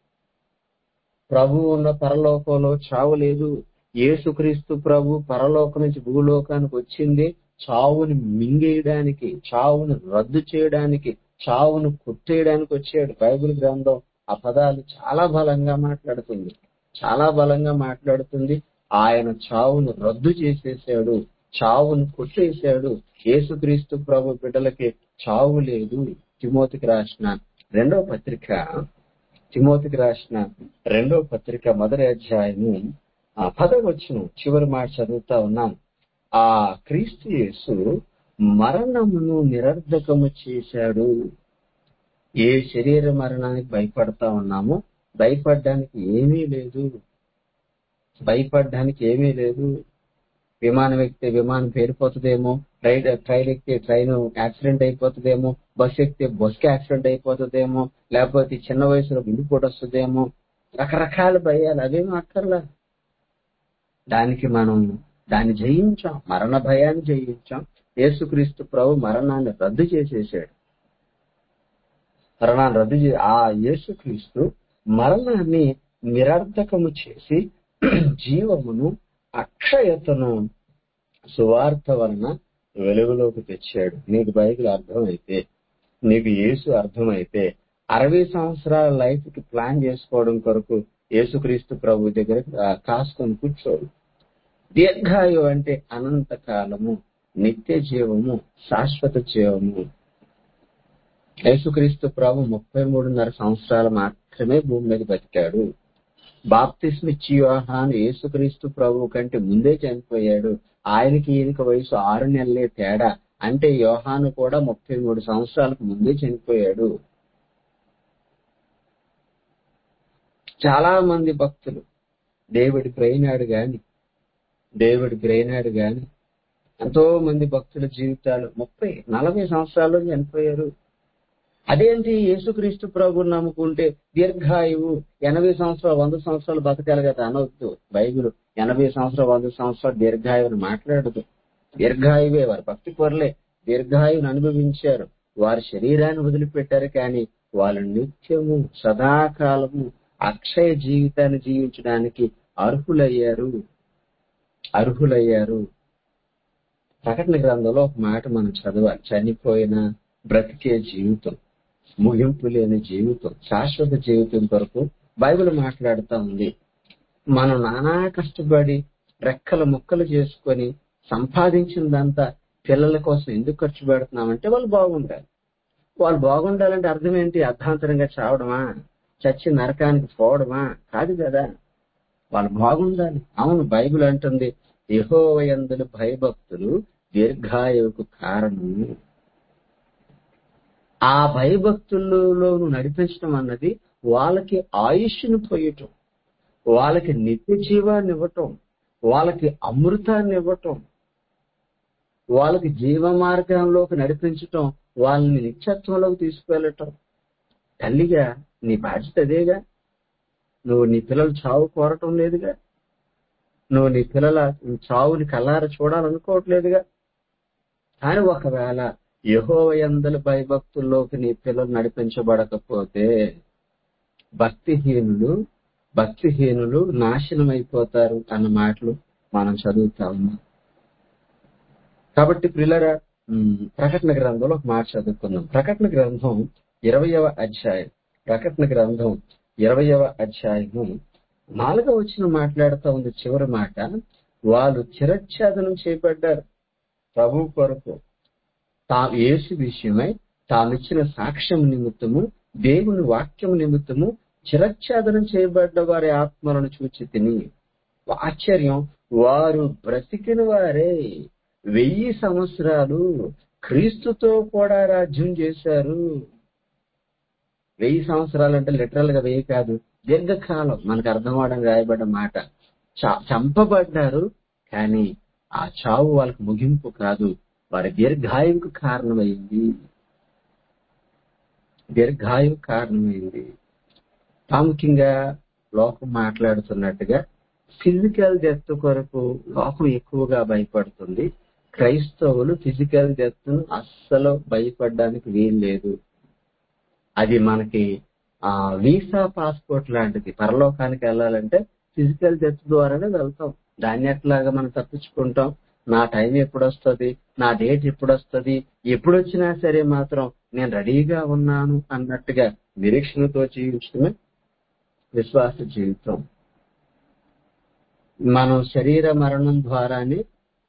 ప్రభు ఉన్న పరలోకంలో చావు లేదు యేసుక్రీస్తు ప్రభు పరలోకం నుంచి భూలోకానికి వచ్చింది చావుని మింగేయడానికి చావును రద్దు చేయడానికి చావును కొట్టేయడానికి వచ్చాడు బైబిల్ గ్రంథం ఆ పదాలు చాలా బలంగా మాట్లాడుతుంది చాలా బలంగా మాట్లాడుతుంది ఆయన చావును రద్దు చేసేసాడు చావును కొట్టేశాడు యేసుక్రీస్తు ప్రభు బిడ్డలకి చావు లేదు తిమోతికి రాసిన రెండవ పత్రిక తిమోతికి రాసిన రెండవ పత్రిక మొదటి అధ్యాయము ఆ పదవచ్చును చివరి మాట చదువుతా ఉన్నాం ఆ క్రీస్తు యేసు మరణమును నిరర్ధకము చేశాడు ఏ శరీర మరణానికి భయపడతా ఉన్నామో భయపడడానికి ఏమీ లేదు భయపడడానికి ఏమీ లేదు విమానం ఎక్కితే విమానం పేరిపోతుందేమో రైడ్ ట్రైన్ ఎక్కితే ట్రైన్ యాక్సిడెంట్ అయిపోతుందేమో బస్ ఎక్కితే బస్ కి యాక్సిడెంట్ అయిపోతుందేమో లేకపోతే చిన్న వయసులో గుండెపోటు వస్తుందేమో రకరకాల భయాలు అవేమీ అక్కర్లా దానికి మనం దాన్ని జయించాం మరణ భయాన్ని జయించాం యేసుక్రీస్తు ప్రభు మరణాన్ని రద్దు చేసేసాడు మరణాన్ని రద్దు చే ఆ యేసుక్రీస్తు మరణాన్ని నిరర్ధకము చేసి జీవమును అక్షయతను సువార్త వలన వెలుగులోకి తెచ్చాడు నీకు బైబిల్ అర్థమైతే నీకు యేసు అర్థమైతే అరవై సంవత్సరాల లైఫ్ కి ప్లాన్ చేసుకోవడం కొరకు యేసుక్రీస్తు ప్రభు దగ్గర ఆ, కాసుకొని కూర్చోడు దీర్ఘాయు అంటే అనంత కాలము నిత్య జీవము శాశ్వత జీవము యేసుక్రీస్తు ప్రభు ముప్పై మూడున్నర సంవత్సరాలు మాత్రమే భూమి మీద బతికాడు బాప్తిస్మిచ్చి యోహాను యేసుక్రీస్తు ప్రభు కంటే ముందే చనిపోయాడు ఆయనకి ఈయనకి వయసు ఆరు నెలలే తేడా అంటే యోహాను కూడా ముప్పై మూడు సంవత్సరాలకు ముందే చనిపోయాడు చాలా మంది భక్తులు దేవుడి ప్రేనాడు గాని దేవుడి ప్రేనాడు గాని ఎంతో మంది భక్తుల జీవితాలు ముప్పై నలభై సంవత్సరాల్లో చనిపోయారు అదేంటి యేసుక్రీస్తు ప్రభుని నమ్ముకుంటే దీర్ఘాయువు ఎనభై సంవత్సరాలు వంద సంవత్సరాలు బతకాలి కదా అనవద్దు బైబిల్ ఎనభై సంవత్సరాలు వంద సంవత్సరాలు దీర్ఘాయువుని మాట్లాడదు దీర్ఘాయువే వారు భక్తి కొరలే దీర్ఘాయువుని అనుభవించారు వారి శరీరాన్ని వదిలిపెట్టారు కానీ వాళ్ళు నిత్యము సదాకాలము అక్షయ జీవితాన్ని జీవించడానికి అర్హులయ్యారు అర్హులయ్యారు ప్రకటన గ్రంథంలో ఒక మాట మనం చదవాలి చనిపోయిన బ్రతికే జీవితం ముగింపు లేని జీవితం శాశ్వత జీవితం కొరకు బైబిల్ మాట్లాడుతూ ఉంది మనం నానా కష్టపడి రెక్కల ముక్కలు చేసుకొని సంపాదించిందంతా పిల్లల కోసం ఎందుకు ఖర్చు పెడుతున్నామంటే వాళ్ళు బాగుండాలి వాళ్ళు బాగుండాలంటే అర్థం ఏంటి అర్ధాంతరంగా చావడమా చచ్చి నరకానికి పోవడమా కాదు కదా వాళ్ళు బాగుండాలి అవును బైబిల్ అంటుంది యహోవయందులు భయభక్తులు దీర్ఘాయువుకు కారణము ఆ భయభక్తుల్లో నువ్వు నడిపించడం అన్నది వాళ్ళకి ఆయుష్ను పోయటం వాళ్ళకి నిత్య జీవాన్ని ఇవ్వటం వాళ్ళకి అమృతాన్ని ఇవ్వటం వాళ్ళకి జీవ మార్గంలోకి నడిపించటం వాళ్ళని నిత్యత్వంలోకి తీసుకువెళ్ళటం తల్లిగా నీ బాధ్యత అదేగా నువ్వు నీ పిల్లలు చావు కోరటం లేదుగా నువ్వు నీ పిల్లల చావుని కల్లార చూడాలనుకోవట్లేదుగా కానీ ఒకవేళ యహోవయందల భయభక్తుల్లోకి నీ పిల్లలు నడిపించబడకపోతే భక్తిహీనులు భక్తిహీనులు నాశనం అయిపోతారు అన్న మాటలు మనం చదువుతా ఉన్నాం కాబట్టి పిల్లల ప్రకటన గ్రంథంలో ఒక మాట చదువుకుందాం ప్రకటన గ్రంథం ఇరవయవ అధ్యాయం ప్రకటన గ్రంథం ఇరవయవ అధ్యాయము నాలుగవ వచ్చిన మాట్లాడుతూ ఉంది చివరి మాట వాళ్ళు చిరచ్ఛేదనం చేయబడ్డారు ప్రభు కొరకు తా యేసు విషయమై తామిచ్చిన సాక్ష్యం నిమిత్తము దేవుని వాక్యం నిమిత్తము చిరచ్ఛేదనం చేయబడ్డ వారి ఆత్మలను చూచి తిని ఆశ్చర్యం వారు బ్రతికిన వారే వెయ్యి సంవత్సరాలు క్రీస్తుతో కూడా రాజ్యం చేశారు వెయ్యి సంవత్సరాలు అంటే లిటరల్ గా వెయ్యి కాదు దీర్ఘకాలం మనకు అర్థం అవడం రాయబడ్డ మాట చ- చంపబడ్డారు కానీ ఆ చావు వాళ్ళకి ముగింపు కాదు వారి దీర్ఘాయువుకు కారణమైంది దీర్ఘాయువు కారణమైంది ప్రాముఖ్యంగా లోకం మాట్లాడుతున్నట్టుగా ఫిజికల్ డెత్ కొరకు లోకం ఎక్కువగా భయపడుతుంది క్రైస్తవులు ఫిజికల్ డెత్ ను అస్సలు భయపడడానికి వీలు లేదు అది మనకి ఆ వీసా పాస్పోర్ట్ లాంటిది పరలోకానికి వెళ్ళాలంటే ఫిజికల్ డెత్ ద్వారానే వెళ్తాం దాన్ని ఎట్లాగా మనం తప్పించుకుంటాం నా టైం ఎప్పుడు వస్తుంది నా డేట్ ఎప్పుడు వస్తుంది ఎప్పుడు వచ్చినా సరే మాత్రం నేను రెడీగా ఉన్నాను అన్నట్టుగా నిరీక్షణతో జీవించడమే విశ్వాస జీవితం మనం శరీర మరణం ద్వారానే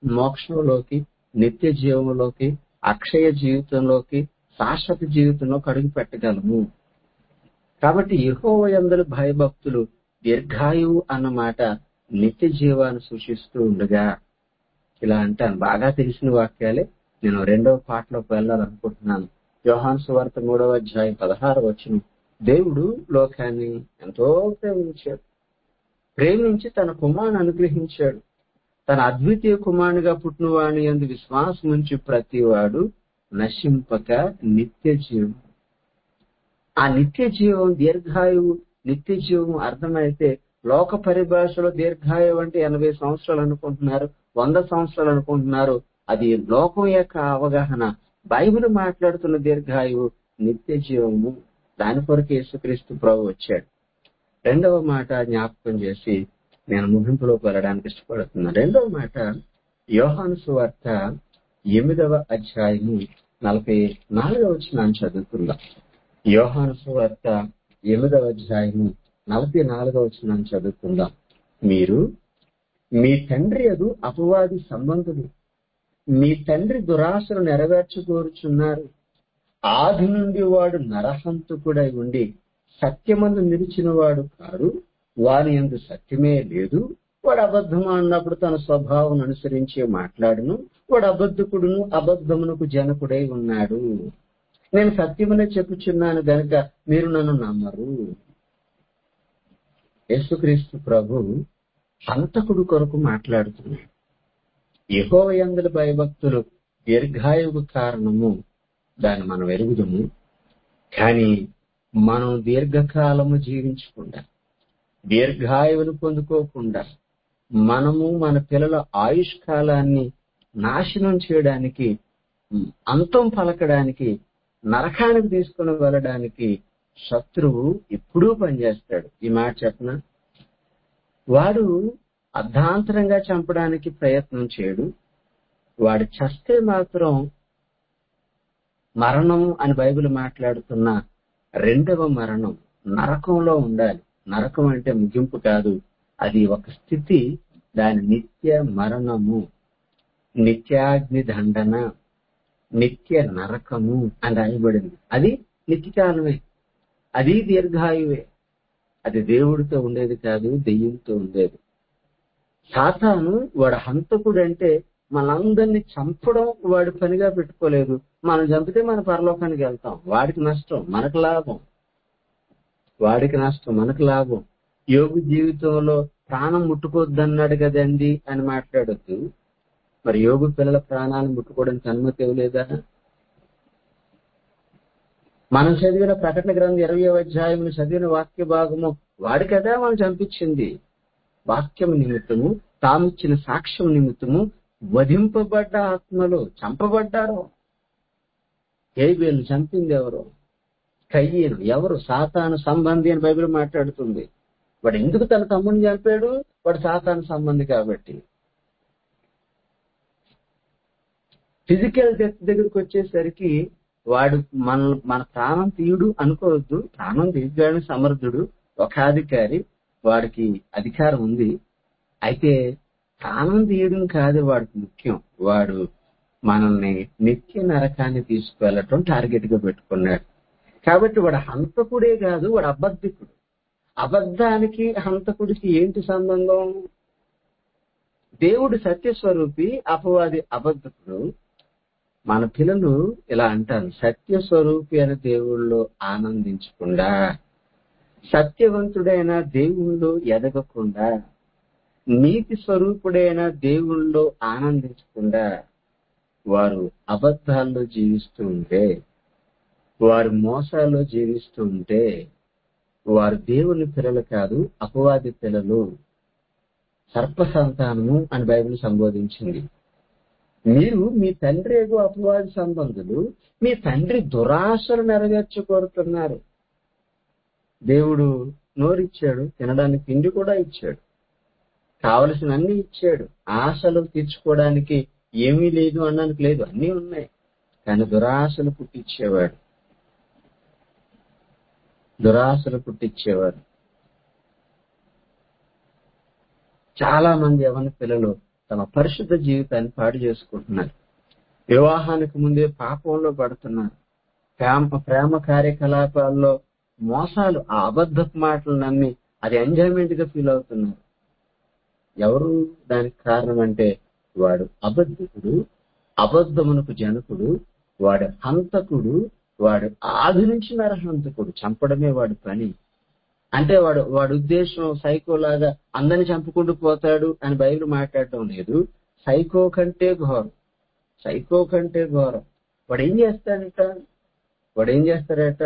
మోక్షంలోకి నిత్య జీవంలోకి అక్షయ జీవితంలోకి శాశ్వత జీవితంలో అడుగు పెట్టగలము కాబట్టి యహోవయందరు భయభక్తులు దీర్ఘాయువు అన్నమాట నిత్య జీవాన్ని సూచిస్తూ ఉండగా ఇలా అంటాను బాగా తెలిసిన వాక్యాలే నేను రెండవ పాటలోకి వెళ్ళాలనుకుంటున్నాను యోహాన్ సువార్త మూడవ అధ్యాయం పదహారు వచ్చిన దేవుడు లోకాన్ని ఎంతో ప్రేమించాడు ప్రేమించి తన కుమారుని అనుగ్రహించాడు తన అద్వితీయ కుమారునిగా పుట్టిన వాణి అందు విశ్వాసం ఉంచి ప్రతివాడు నశింపక నిత్య జీవం ఆ నిత్య జీవం దీర్ఘాయువు నిత్య జీవం అర్థమైతే లోక పరిభాషలో దీర్ఘాయువు అంటే ఎనభై సంవత్సరాలు అనుకుంటున్నారు వంద సంవత్సరాలు అనుకుంటున్నారు అది లోకం యొక్క అవగాహన బైబిల్ మాట్లాడుతున్న దీర్ఘాయువు నిత్య జీవము దాని కొరకు యేసుక్రీస్తు ప్రభు వచ్చాడు రెండవ మాట జ్ఞాపకం చేసి నేను ముగింపులోకి వెళ్ళడానికి ఇష్టపడుతున్నాను రెండవ మాట యోహాను సువార్త ఎనిమిదవ అధ్యాయము నలభై నాలుగవ వచ్చిన చదువుకుందాం యోహాను సువార్త ఎనిమిదవ అధ్యాయము నలభై నాలుగవ వచ్చిన చదువుకుందాం మీరు మీ తండ్రి అదు అపవాది సంబంధులు మీ తండ్రి దురాశను నెరవేర్చుకోరుచున్నారు ఆది నుండి వాడు నరహంతకుడై ఉండి సత్యమందు నిలిచిన వాడు కాడు వాని ఎందు సత్యమే లేదు వాడు అబద్ధము అన్నప్పుడు తన స్వభావం అనుసరించి మాట్లాడును వాడు అబద్ధకుడును అబద్ధమునకు జనకుడై ఉన్నాడు నేను సత్యమనే చెప్పుచున్నాను గనుక మీరు నన్ను నమ్మరు యేసుక్రీస్తు ప్రభు హంతకుడు కొరకు మాట్లాడుతున్నాడు యహోవయందుల భయభక్తులు దీర్ఘాయువు కారణము దాన్ని మనం ఎరుగుదము కానీ మనం దీర్ఘకాలము జీవించకుండా దీర్ఘాయువును పొందుకోకుండా మనము మన పిల్లల ఆయుష్ కాలాన్ని నాశనం చేయడానికి అంతం పలకడానికి నరకానికి తీసుకుని వెళ్ళడానికి శత్రువు ఎప్పుడూ పనిచేస్తాడు ఈ మాట చెప్పన వాడు అర్ధాంతరంగా చంపడానికి ప్రయత్నం చేయడు వాడు చస్తే మాత్రం మరణం అని బైబిల్ మాట్లాడుతున్న రెండవ మరణం నరకంలో ఉండాలి నరకం అంటే ముగింపు కాదు అది ఒక స్థితి దాని నిత్య మరణము నిత్యాగ్ని దండన నిత్య నరకము అని రాయబడింది అది నిత్యకాలమే అది దీర్ఘాయువే అది దేవుడితో ఉండేది కాదు దెయ్యంతో ఉండేది సాతాను వాడు హంతకుడు అంటే మనందరినీ చంపడం వాడి పనిగా పెట్టుకోలేదు మనం చంపితే మన పరలోకానికి వెళ్తాం వాడికి నష్టం మనకు లాభం వాడికి నష్టం మనకు లాభం యోగు జీవితంలో ప్రాణం ముట్టుకోద్దన్నాడు కదండి అని మాట్లాడొద్దు మరి యోగు పిల్లల ప్రాణాలను ముట్టుకోవడానికి అనుమతి ఇవ్వలేదా మనం చదివిన ప్రకటన గ్రంథం ఇరవై అధ్యాయములు చదివిన వాక్య భాగము వాడి కదా మనం చంపించింది వాక్యం నిమిత్తము తామిచ్చిన సాక్ష్యం నిమిత్తము వధింపబడ్డ ఆత్మలు చంపబడ్డారు హేబేలు చంపింది ఎవరు కయ్యను ఎవరు సాతాను సంబంధి అని బైబిల్ మాట్లాడుతుంది వాడు ఎందుకు తన తమ్ముడిని చంపాడు వాడు సాతాను సంబంధి కాబట్టి ఫిజికల్ డెత్ దగ్గరికి వచ్చేసరికి వాడు మన మన ప్రాణం తీయుడు అనుకోవద్దు ప్రాణం తీయడానికి సమర్థుడు ఒక అధికారి వాడికి అధికారం ఉంది అయితే ప్రాణం తీయడం కాదు వాడికి ముఖ్యం వాడు మనల్ని నిత్య నరకాన్ని తీసుకువెళ్ళటం టార్గెట్ గా పెట్టుకున్నాడు కాబట్టి వాడు హంతకుడే కాదు వాడు అబద్ధికుడు అబద్ధానికి హంతకుడికి ఏంటి సంబంధం దేవుడు సత్యస్వరూపి అపవాది అబద్ధకుడు మన పిల్లలు ఇలా అంటారు సత్యస్వరూపి అనే దేవుళ్ళు ఆనందించకుండా సత్యవంతుడైన దేవుళ్ళు ఎదగకుండా నీతి స్వరూపుడైన దేవుళ్ళు ఆనందించకుండా వారు అబద్ధాల్లో జీవిస్తూ ఉంటే వారు మోసాల్లో జీవిస్తూ ఉంటే వారు దేవుని పిల్లలు కాదు అపవాది పిల్లలు సర్ప సంతానము అని బైబిల్ సంబోధించింది మీరు మీ తండ్రి ఏగో అపవాది సంబంధులు మీ తండ్రి దురాశలు నెరవేర్చుకోరుతున్నారు దేవుడు నోరిచ్చాడు తినడానికి తిండి కూడా ఇచ్చాడు కావలసిన అన్ని ఇచ్చాడు ఆశలు తీర్చుకోవడానికి ఏమీ లేదు అనడానికి లేదు అన్నీ ఉన్నాయి కానీ దురాశలు పుట్టించేవాడు దురాశలు పుట్టించేవాడు చాలా మంది యవన పిల్లలు తమ పరిశుద్ధ జీవితాన్ని పాడు చేసుకుంటున్నారు వివాహానికి ముందే పాపంలో పడుతున్నారు ప్రేమ ప్రేమ కార్యకలాపాల్లో మోసాలు ఆ అబద్ధపు మాటలు నమ్మి అది ఎంజాయ్మెంట్ గా ఫీల్ అవుతున్నారు ఎవరు దానికి కారణం అంటే వాడు అబద్ధికుడు అబద్ధమునకు జనకుడు వాడు హంతకుడు వాడు ఆది నుంచి నరహంతకుడు చంపడమే వాడి పని అంటే వాడు వాడి ఉద్దేశం సైకో లాగా అందరిని చంపుకుంటూ పోతాడు అని బయలు మాట్లాడటం లేదు సైకో కంటే ఘోరం సైకో కంటే ఘోరం వాడు ఏం చేస్తాడట వాడు ఏం చేస్తాడట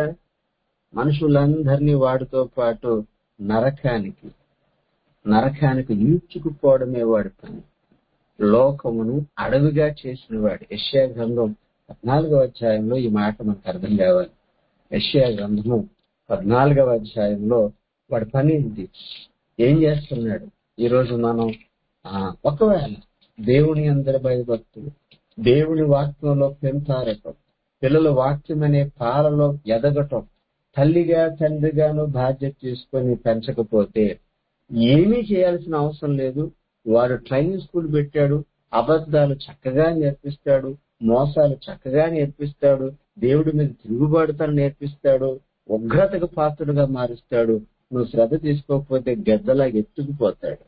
మనుషులందరినీ వాడితో పాటు నరకానికి నరకానికి ఈడ్చుకుపోవడమే వాడి పని లోకమును అడవిగా చేసిన వాడు యశ్యా గ్రంథం పద్నాలుగవ అధ్యాయంలో ఈ మాట మనకు అర్థం కావాలి యశ్యా గ్రంథము పద్నాలుగవ అధ్యాయంలో వాడి పని ఏంటి ఏం చేస్తున్నాడు ఈ రోజు మనం ఆ, ఒకవేళ దేవుని అందరి భయభక్తులు దేవుని వాక్యంలో పెంచారటం పిల్లల వాక్యం అనే పాలలో ఎదగటం తల్లిగా తండ్రిగాను బాధ్యత తీసుకొని పెంచకపోతే ఏమీ చేయాల్సిన అవసరం లేదు వాడు ట్రైనింగ్ స్కూల్ పెట్టాడు అబద్ధాలు చక్కగా నేర్పిస్తాడు మోసాలు చక్కగా నేర్పిస్తాడు దేవుడి మీద తిరుగుబాటుతను నేర్పిస్తాడు ఉగ్రతకు పాత్రుడుగా మారుస్తాడు నువ్వు శ్రద్ధ తీసుకోకపోతే గద్దలా ఎత్తుకుపోతాడు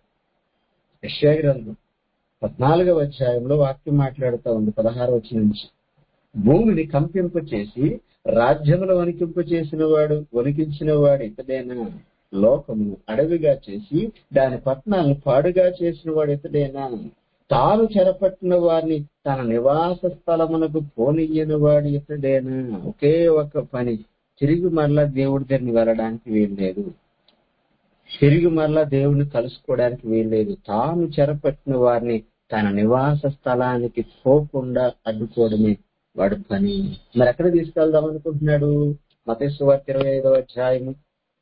యెషయా గ్రంథం పద్నాలుగవ అధ్యాయంలో వాక్యం మాట్లాడుతూ ఉంది పదహారు వచ్చి నుంచి భూమిని కంపింప చేసి రాజ్యములు వణికింప చేసిన వాడు వణికించిన వాడు ఇతడేనా లోకము అడవిగా చేసి దాని పట్టణాలను పాడుగా చేసిన వాడు ఇతడేనా తాను చెరపట్టిన వారిని తన నివాస స్థలమునకు పోనీయని వాడు ఇతడేనా ఒకే ఒక పని తిరిగి మరలా దేవుడి దగ్గరికి వెళ్ళడానికి వీల్లేదు తిరిగి మరలా దేవుడిని కలుసుకోవడానికి వీల్లేదు తాను చెరపట్టిన వారిని తన నివాస స్థలానికి పోకుండా అడ్డుకోవడమే వాడి పని మరి ఎక్కడ తీసుకెళ్దాం అనుకుంటున్నాడు మతేసు వార్త ఇరవై ఐదవ అధ్యాయము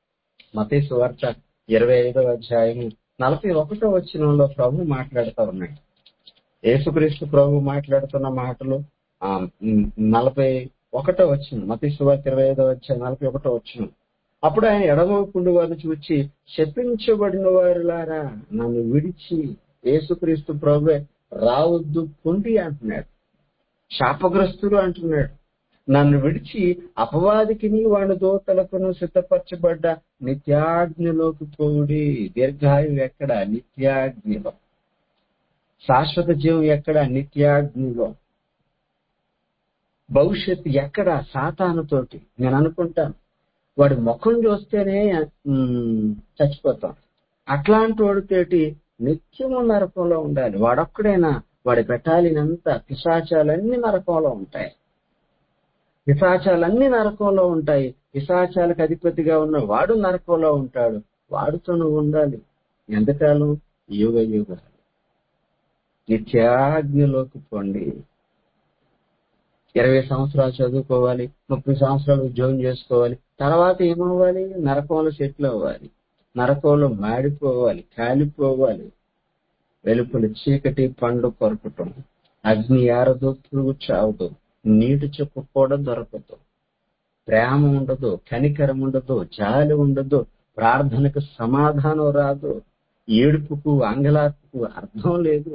మతేసు వార్త ఇరవై ఐదవ అధ్యాయము నలభై ఒకటో వచ్చినంలో ప్రభు మాట్లాడుతూ ఉన్నాడు యేసుక్రీస్తు ప్రభు మాట్లాడుతున్న మాటలు ఆ ఉమ్, నలభై ఒకటో వచ్చిన మతేసు వార్త ఇరవై ఐదవ అధ్యాయం నలభై ఒకటో వచ్చిన అప్పుడు ఆయన ఎడమకుండు వారిని చూచి శపించబడిన వారులారా నన్ను విడిచి యేసుక్రీస్తు ప్రభు రావద్దు పొండి అంటున్నాడు శాపగ్రస్తులు అంటున్నాడు నన్ను విడిచి అపవాదికిని వాడి దోతలకును సిద్ధపరచబడ్డ నిత్యాగ్నిలోకి పోడి దీర్ఘాయువు ఎక్కడ నిత్యాగ్నిలో శాశ్వత జీవం ఎక్కడ నిత్యాగ్నిలో భవిష్యత్తు ఎక్కడ సాతానుతోటి నేను అనుకుంటాను వాడి ముఖం చూస్తేనే ఉమ్, చచ్చిపోతాం అట్లాంటి వాడితోటి నిత్యము నరకంలో ఉండాలి వాడొక్కడైనా వాడి పెట్టాలినంత పిశాచాలన్నీ నరకంలో ఉంటాయి పిశాచాలన్నీ నరకంలో ఉంటాయి పిశాచాలకు అధిపతిగా ఉన్న వాడు నరకంలో ఉంటాడు వాడితో నువ్వు ఉండాలి ఎంతకాలం యుగ యుగ నిత్యాగ్నిలోకి పోండి ఇరవై సంవత్సరాలు చదువుకోవాలి ముప్పై సంవత్సరాలు ఉద్యోగం చేసుకోవాలి తర్వాత ఏమవ్వాలి నరకంలో సెటిల్ అవ్వాలి నరకంలో మాడిపోవాలి కాలిపోవాలి వెలుపల చీకటి పండు కొరకటం అగ్ని ఆరదు పురుగు చావదు నీటి చుక్క కూడా దొరకదు ప్రేమ ఉండదు కనికరం ఉండదు జాలి ఉండదు ప్రార్థనకు సమాధానం రాదు ఏడుపుకు అంగలార్పుకు అర్థం లేదు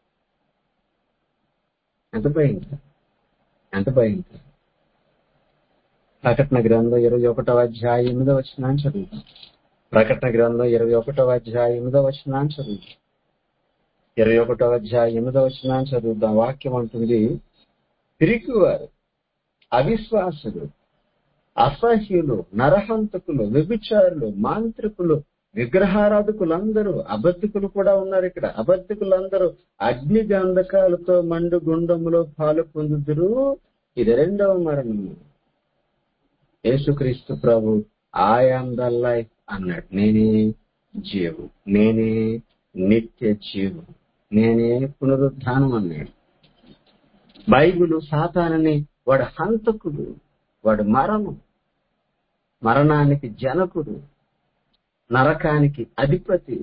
ఎంత భయంకరం ఎంత భయంకరం ప్రకటన గ్రంథం ఇరవై ఒకటవ అధ్యాయం ఎనిమిదో వచ్చిన చదువుతాం ప్రకటన గ్రంథం ఇరవై ఒకటవ అధ్యాయం ఎనిమిదో వచ్చిన చదువుతాం ఇరవై ఒకటవ అధ్యాయం ఎనిమిదో వచ్చిన చదువుతాం వాక్యం అంటుంది పిరికివారు అవిశ్వాసులు అసహ్యులు నరహంతకులు వ్యభిచారులు మాంత్రికులు విగ్రహారాధకులందరూ అబద్ధికులు కూడా ఉన్నారు ఇక్కడ అబద్ధికులందరూ అగ్ని గంధకాలతో మండు గుండములో పాలు పొందుదురు ఇది రెండవ మరణము యేసుక్రీస్తు ప్రభు ఆయామ్ ద లైఫ్ అన్నాడు నేనే జీవు నేనే నిత్య జీవు నేనే పునరుద్ధానం అన్నాడు బైబిల్ సాతానని వాడు హంతకుడు వాడు మరణం మరణానికి జనకుడు నరకానికి అధిపతి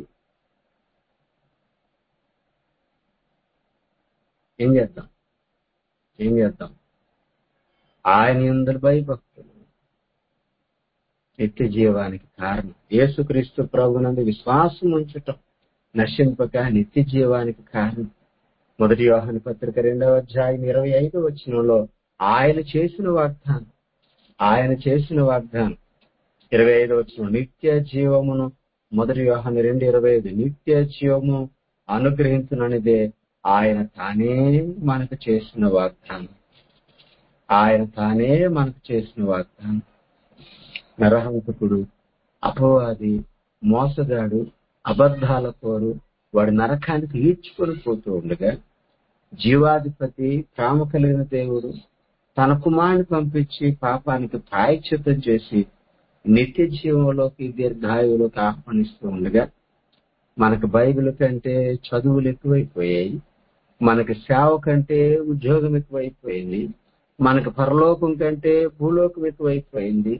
ఏం చేద్దాం ఏం చేద్దాం ఆయన అందరి భయభక్తులు నిత్య జీవానికి కారణం యేసుక్రీస్తు ప్రభునందు విశ్వాసం ఉంచటం నశింపక నిత్య జీవానికి కారణం మొదటి యోహాను పత్రిక రెండవ అధ్యాయం ఇరవై ఐదు వచనంలో ఆయన చేసిన వాగ్దానం ఆయన చేసిన వాగ్దానం ఇరవై ఐదు వచ్చిన నిత్య జీవమును మొదటి వ్యవహారం రెండు ఇరవై ఐదు నిత్య జీవము అనుగ్రహించుననిదే ఆయన తానే మనకు చేసిన వాగ్దానం ఆయన తానే మనకు చేసిన వాగ్దానం నరహంతకుడు అపవాది మోసగాడు అబద్ధాల కోరు వాడి నరకానికి ఈడ్చుకొని పోతూ ఉండగా జీవాధిపతి ప్రేమ కలిగిన దేవుడు తన కుమారుని పంపించి పాపానికి ప్రాయశ్చిత్తం చేసి నిత్య జీవంలోకి దీర్ఘాయువులోకి ఆహ్వానిస్తూ ఉండగా మనకు బైబిల్ కంటే చదువులు ఎక్కువైపోయాయి మనకి సేవ కంటే ఉద్యోగం ఎక్కువైపోయింది మనకు పరలోకం కంటే భూలోకం ఎక్కువైపోయింది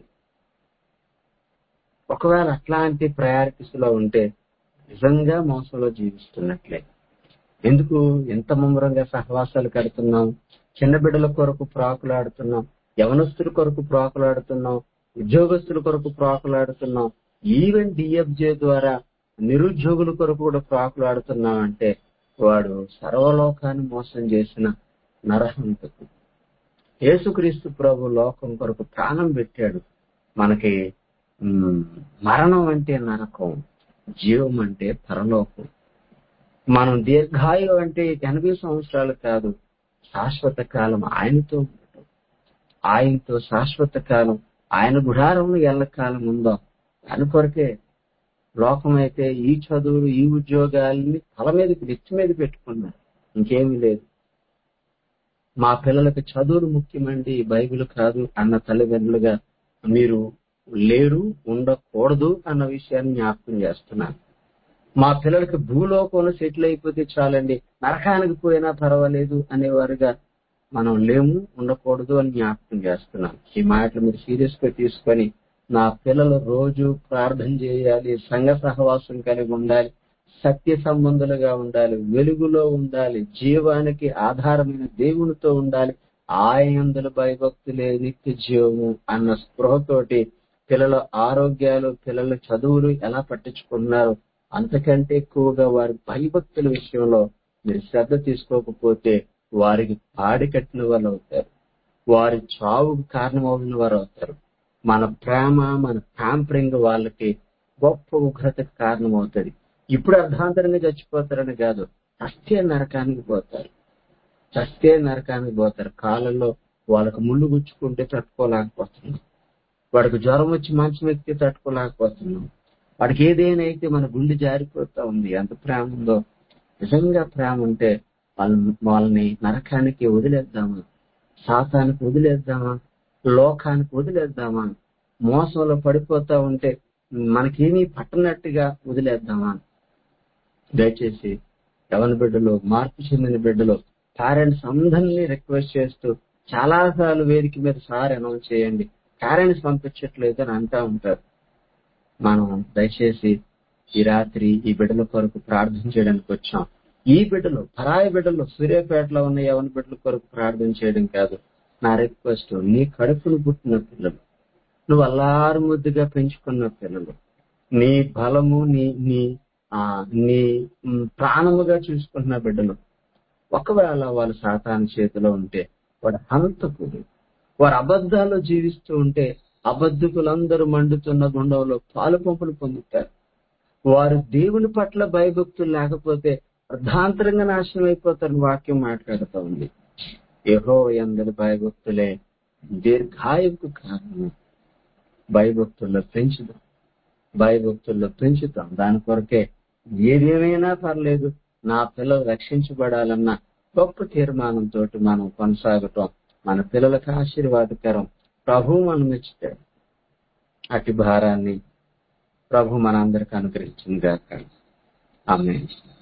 ఒకవేళ అట్లాంటి ప్రయారిటీస్ లో ఉంటే నిజంగా మోసంలో జీవిస్తున్నట్లే ఎందుకు ఎంత ముమ్మరంగా సహవాసాలు కడుతున్నాం చిన్న బిడ్డల కొరకు ప్రాకులాడుతున్నాం యవనస్తుల కొరకు ప్రాకులాడుతున్నాం ఉద్యోగస్తుల కొరకు ప్రాకులాడుతున్నాం ఈవెన్ డిఎఫ్జే ద్వారా నిరుద్యోగుల కొరకు కూడా ప్రాకులాడుతున్నాం అంటే వాడు సర్వలోకాన్ని మోసం చేసిన నరహంతకు యేసుక్రీస్తు ప్రభు లోకం కొరకు ప్రాణం పెట్టాడు మనకి మ్, మరణం అంటే నరకం జీవం అంటే పరలోకం మనం దీర్ఘాయు అంటే ఎనభై సంవత్సరాలు కాదు శాశ్వత కాలం ఆయనతో ఉండటం ఆయనతో శాశ్వత కాలం ఆయన గుడారంలో ఎల్లకాలం ఉందాం దాని కొరకే లోకం అయితే ఈ చదువులు ఈ ఉద్యోగాలని తల మీద నెత్తి మీద పెట్టుకున్నారు ఇంకేమీ లేదు మా పిల్లలకు చదువులు ముఖ్యమండి బైబిల్ కాదు అన్న తల్లిదండ్రులుగా మీరు లేరు ఉండకూడదు అన్న విషయాన్ని జ్ఞాపకం చేస్తున్నాను మా పిల్లలకి భూలోకంలో సెటిల్ అయిపోతే చాలండి నరకానికి పోయినా పర్వాలేదు అనేవారుగా మనం లేము ఉండకూడదు అని జ్ఞాపకం చేస్తున్నాం ఈ మాటలు మీరు సీరియస్ గా తీసుకొని నా పిల్లలు రోజు ప్రార్థన చేయాలి సంఘ సహవాసం కలిగి ఉండాలి సత్య సంబంధులుగా ఉండాలి వెలుగులో ఉండాలి జీవానికి ఆధారమైన దేవునితో ఉండాలి ఆయందుల భయభక్తులే నిత్య జీవము అన్న స్పృహతోటి పిల్లల ఆరోగ్యాలు పిల్లల చదువులు ఎలా పట్టించుకున్నారు అంతకంటే ఎక్కువగా వారి భయభక్తుల విషయంలో మీరు శ్రద్ధ తీసుకోకపోతే వారికి పాడి కట్టిన వాళ్ళు అవుతారు వారి చావుకు కారణమవుతున్న వారు అవుతారు మన ప్రేమ మన ప్యాంపరింగ్ వాళ్ళకి గొప్ప ఉగ్రతకు కారణం అవుతుంది ఇప్పుడు అర్ధాంతరంగా చచ్చిపోతారని కాదు చస్తే నరకానికి పోతారు చస్తే నరకానికి పోతారు కాలంలో వాళ్ళకు ముళ్ళు గుచ్చుకుంటే తట్టుకోలేకపోతున్నాం వాడికి జ్వరం వచ్చి మంచం ఎక్కితే తట్టుకోలేకపోతున్నాం వాడికి ఏదైనా అయితే మన గుండె జారిపోతా ఉంది ఎంత ప్రేమ ఉందో నిజంగా ప్రేమ ఉంటే వాళ్ళని వాళ్ళని నరకానికి వదిలేద్దామా శాతానికి వదిలేద్దామా లోకానికి వదిలేద్దామా మోసంలో పడిపోతా ఉంటే మనకేమీ పట్టనట్టుగా వదిలేద్దామా దయచేసి యవన బిడ్డలు మార్పు చెందిన బిడ్డలు పేరెంట్స్ అందరినీ రిక్వెస్ట్ చేస్తూ చాలా సార్లు వేదిక మీద సార్ అనౌన్స్ చేయండి పేరెంట్స్ పంపించట్లేదు అని అంటా ఉంటారు మనం దయచేసి ఈ రాత్రి ఈ బిడ్డల కొరకు ప్రార్థన చేయడానికి వచ్చాం ఈ బిడ్డలు పరాయి బిడ్డలు సూర్యాపేటలో ఉన్న యవన బిడ్డల కొరకు ప్రార్థన చేయడం కాదు నా రిక్వెస్ట్ నీ కడుపును పుట్టిన పిల్లలు నువ్వు అల్లారు ముద్దుగా పెంచుకున్న పిల్లలు నీ బలము నీ నీ ఆ నీ మ్, ప్రాణముగా చూసుకుంటున్న బిడ్డలు ఒకవేళ వాళ్ళు సాతాను చేతిలో ఉంటే వాడు హంతకుడు వారు అబద్ధాల్లో జీవిస్తూ ఉంటే అబద్ధకులందరూ మండుతున్న గుండంలో పాలు పంపులు పొందుతారు వారు దేవుని పట్ల భయభక్తులు లేకపోతే అర్ధాంతరంగా నాశనం అయిపోతారని వాక్యం మాట్లాడుతూ ఉంది యహో అందరి భయభక్తులే దీర్ఘాయువుకు కారణం భయభక్తుల్లో పెంచుదాం భయభక్తుల్లో పెంచుతాం దాని కొరకే ఏదేమైనా పర్లేదు నా పిల్లలు రక్షించబడాలన్న గొప్ప తీర్మానంతో మనం కొనసాగటం మన పిల్లలకు ఆశీర్వాదకరం ప్రభు మనం మెచ్చుతాడు అతి భారాన్ని ప్రభు మనందరికి అనుగ్రహించింది గాక ఆమె